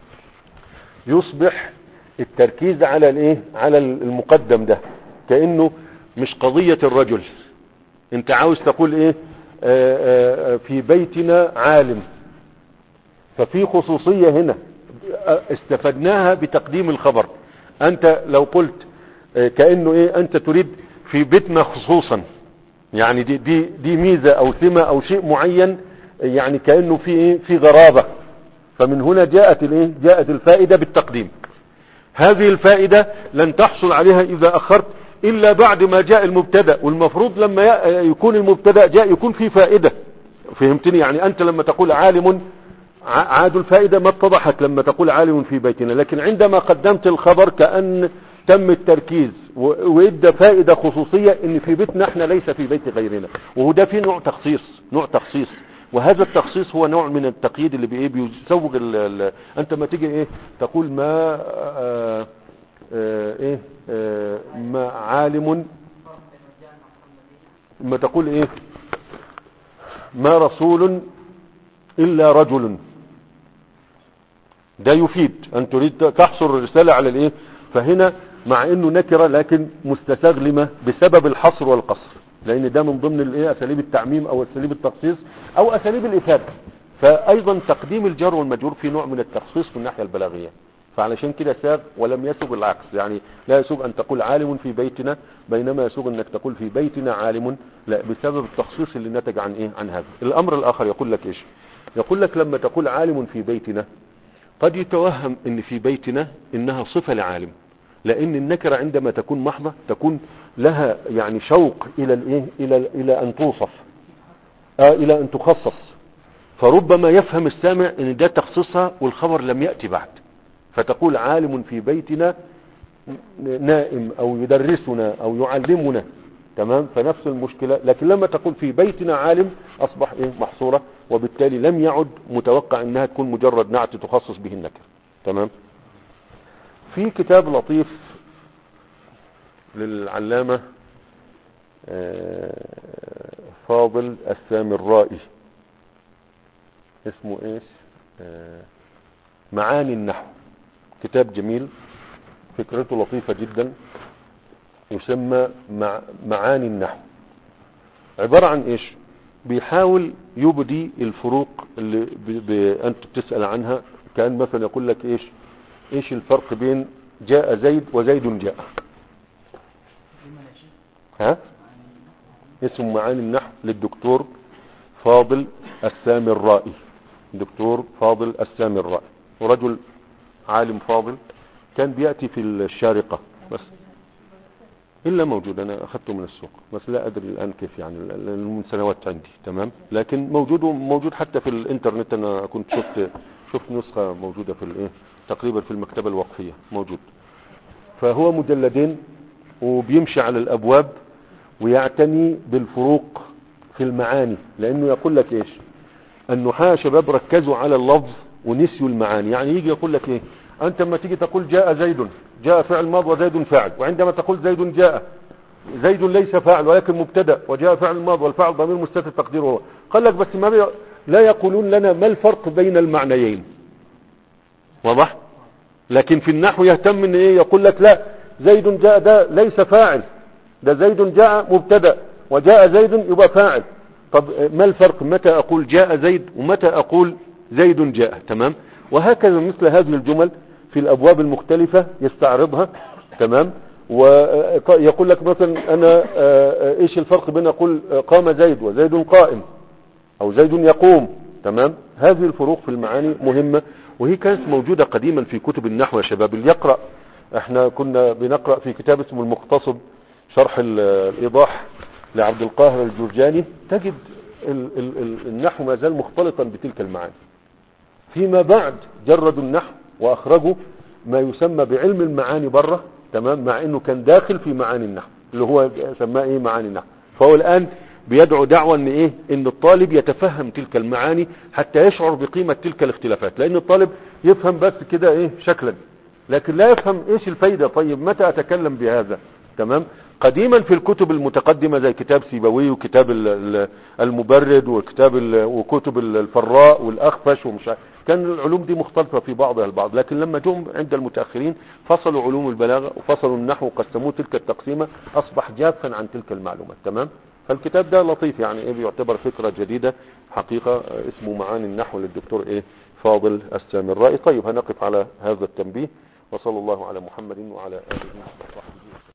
يصبح التركيز على الايه على المقدم ده كأنه مش قضية الرجل انت عاوز تقول ايه آه، آه، في بيتنا عالم ففي خصوصية هنا آه، استفدناها بتقديم الخبر انت لو قلت آه، كأنه ايه انت تريد في بيتنا خصوصا يعني دي, دي, دي ميزة او سمة او شيء معين يعني كأنه في ايه في غرابة فمن هنا جاءت الايه جاءت الفائدة بالتقديم هذه الفائدة لن تحصل عليها اذا اخرت الا بعد ما جاء المبتدا والمفروض لما ي- يكون المبتدا جاء يكون في فائدة فهمتني يعني انت لما تقول عالم ع- عاد الفائدة ما اتضحت لما تقول عالم في بيتنا لكن عندما قدمت الخبر كأن تم التركيز و- وادى فائدة خصوصية ان في بيتنا احنا ليس في بيت غيرنا وهو ده في نوع تخصيص نوع تخصيص وهذا التخصيص هو نوع من التقييد اللي بايه بيسوغ ال ال انت ما تيجي ايه تقول ما آه آه ايه آه ما عالم ما تقول ايه ما رسول الا رجل ده يفيد ان تريد تحصر الرسالة على الايه فهنا مع انه نكرة لكن مستسغلمة بسبب الحصر والقصر لان ده من ضمن الايه اساليب التعميم او اساليب التخصيص او اساليب الافادة فايضا تقديم الجر والمجرور في نوع من التخصيص من الناحية البلاغية فعلشان كده ساغ ولم يسوغ العكس يعني لا يسوغ ان تقول عالم في بيتنا بينما يسوغ انك تقول في بيتنا عالم لا بسبب التخصيص اللي نتج عن ايه عن هذا الامر الاخر يقول لك ايش يقول لك لما تقول عالم في بيتنا قد يتوهم ان في بيتنا انها صفة لعالم لان النكرة عندما تكون محضة تكون لها يعني شوق الى الايه الى الى ان توصف آه الى ان تخصص فربما يفهم السامع ان ده تخصيصها والخبر لم يأتي بعد فتقول عالم في بيتنا نائم او يدرسنا او يعلمنا تمام فنفس المشكلة لكن لما تقول في بيتنا عالم اصبح ايه محصورة وبالتالي لم يعد متوقع انها تكون مجرد نعت تخصص به النكر تمام في كتاب لطيف للعلامة آه، فاضل السامرائي اسمه ايش آه، معاني النحو كتاب جميل فكرته لطيفة جدا يسمى مع معاني النحو عبارة عن ايش بيحاول يبدي الفروق اللي ب... ب... انت بتسأل عنها كان مثلا يقول لك ايش ايش الفرق بين جاء زيد وزيد جاء ها اسم معاني النحو للدكتور فاضل السامرائي دكتور فاضل السامرائي ورجل عالم فاضل كان بيأتي في الشارقة بس إلا موجود أنا أخذته من السوق بس لا أدري الآن كيف يعني لأنه من سنوات عندي تمام لكن موجود موجود حتى في الإنترنت أنا كنت شفت شفت نسخة موجودة في الإيه تقريبا في المكتبة الوقفية موجود فهو مجلدين وبيمشي على الأبواب ويعتني بالفروق في المعاني لأنه يقول لك إيش النحاة يا شباب ركزوا على اللفظ ونسيوا المعاني يعني يجي يقول لك إيه أنت لما تيجي تقول جاء زيد جاء فعل ماض وزيد فاعل وعندما تقول زيد جاء زيد ليس فاعل ولكن مبتدا وجاء فعل ماض والفاعل ضمير مستتر تقديره هو قال لك بس ما بي... لا يقولون لنا ما الفرق بين المعنيين واضح لكن في النحو يهتم ان ايه يقول لك لا زيد جاء ده ليس فاعل ده زيد جاء مبتدا وجاء زيد يبقى فاعل طب ما الفرق متى اقول جاء زيد ومتى اقول زيد جاء تمام وهكذا مثل هذه الجمل في الابواب المختلفة يستعرضها تمام ويقول لك مثلا انا ايش الفرق بين اقول قام زيد وزيد قائم او زيد يقوم تمام هذه الفروق في المعاني مهمة وهي كانت موجودة قديما في كتب النحو يا شباب اللي يقرأ احنا كنا بنقرأ في كتاب اسمه المقتصد شرح الايضاح لعبد القاهر الجرجاني تجد ال ال ال النحو ما زال مختلطا بتلك المعاني فيما بعد جردوا النحو واخرجوا ما يسمى بعلم المعاني بره تمام مع انه كان داخل في معاني النحو اللي هو سماه ايه معاني النحو فهو الان بيدعو دعوة ان ايه ان الطالب يتفهم تلك المعاني حتى يشعر بقيمة تلك الاختلافات لان الطالب يفهم بس كده ايه شكلا لكن لا يفهم ايش الفايدة طيب متى اتكلم بهذا تمام قديما في الكتب المتقدمة زي كتاب سيبوي وكتاب ال- ال- المبرد وكتاب ال- وكتب ال- الفراء والاخفش ومش عارف كان العلوم دي مختلفة في بعضها البعض لكن لما جم عند المتأخرين فصلوا علوم البلاغة وفصلوا النحو وقسموه تلك التقسيمة أصبح جافا عن تلك المعلومات تمام فالكتاب ده لطيف يعني ايه بيعتبر فكرة جديدة حقيقة آه، اسمه معاني النحو للدكتور ايه فاضل السامرائي طيب هنقف على هذا التنبيه وصلى الله على محمد وعلى آله وصحبه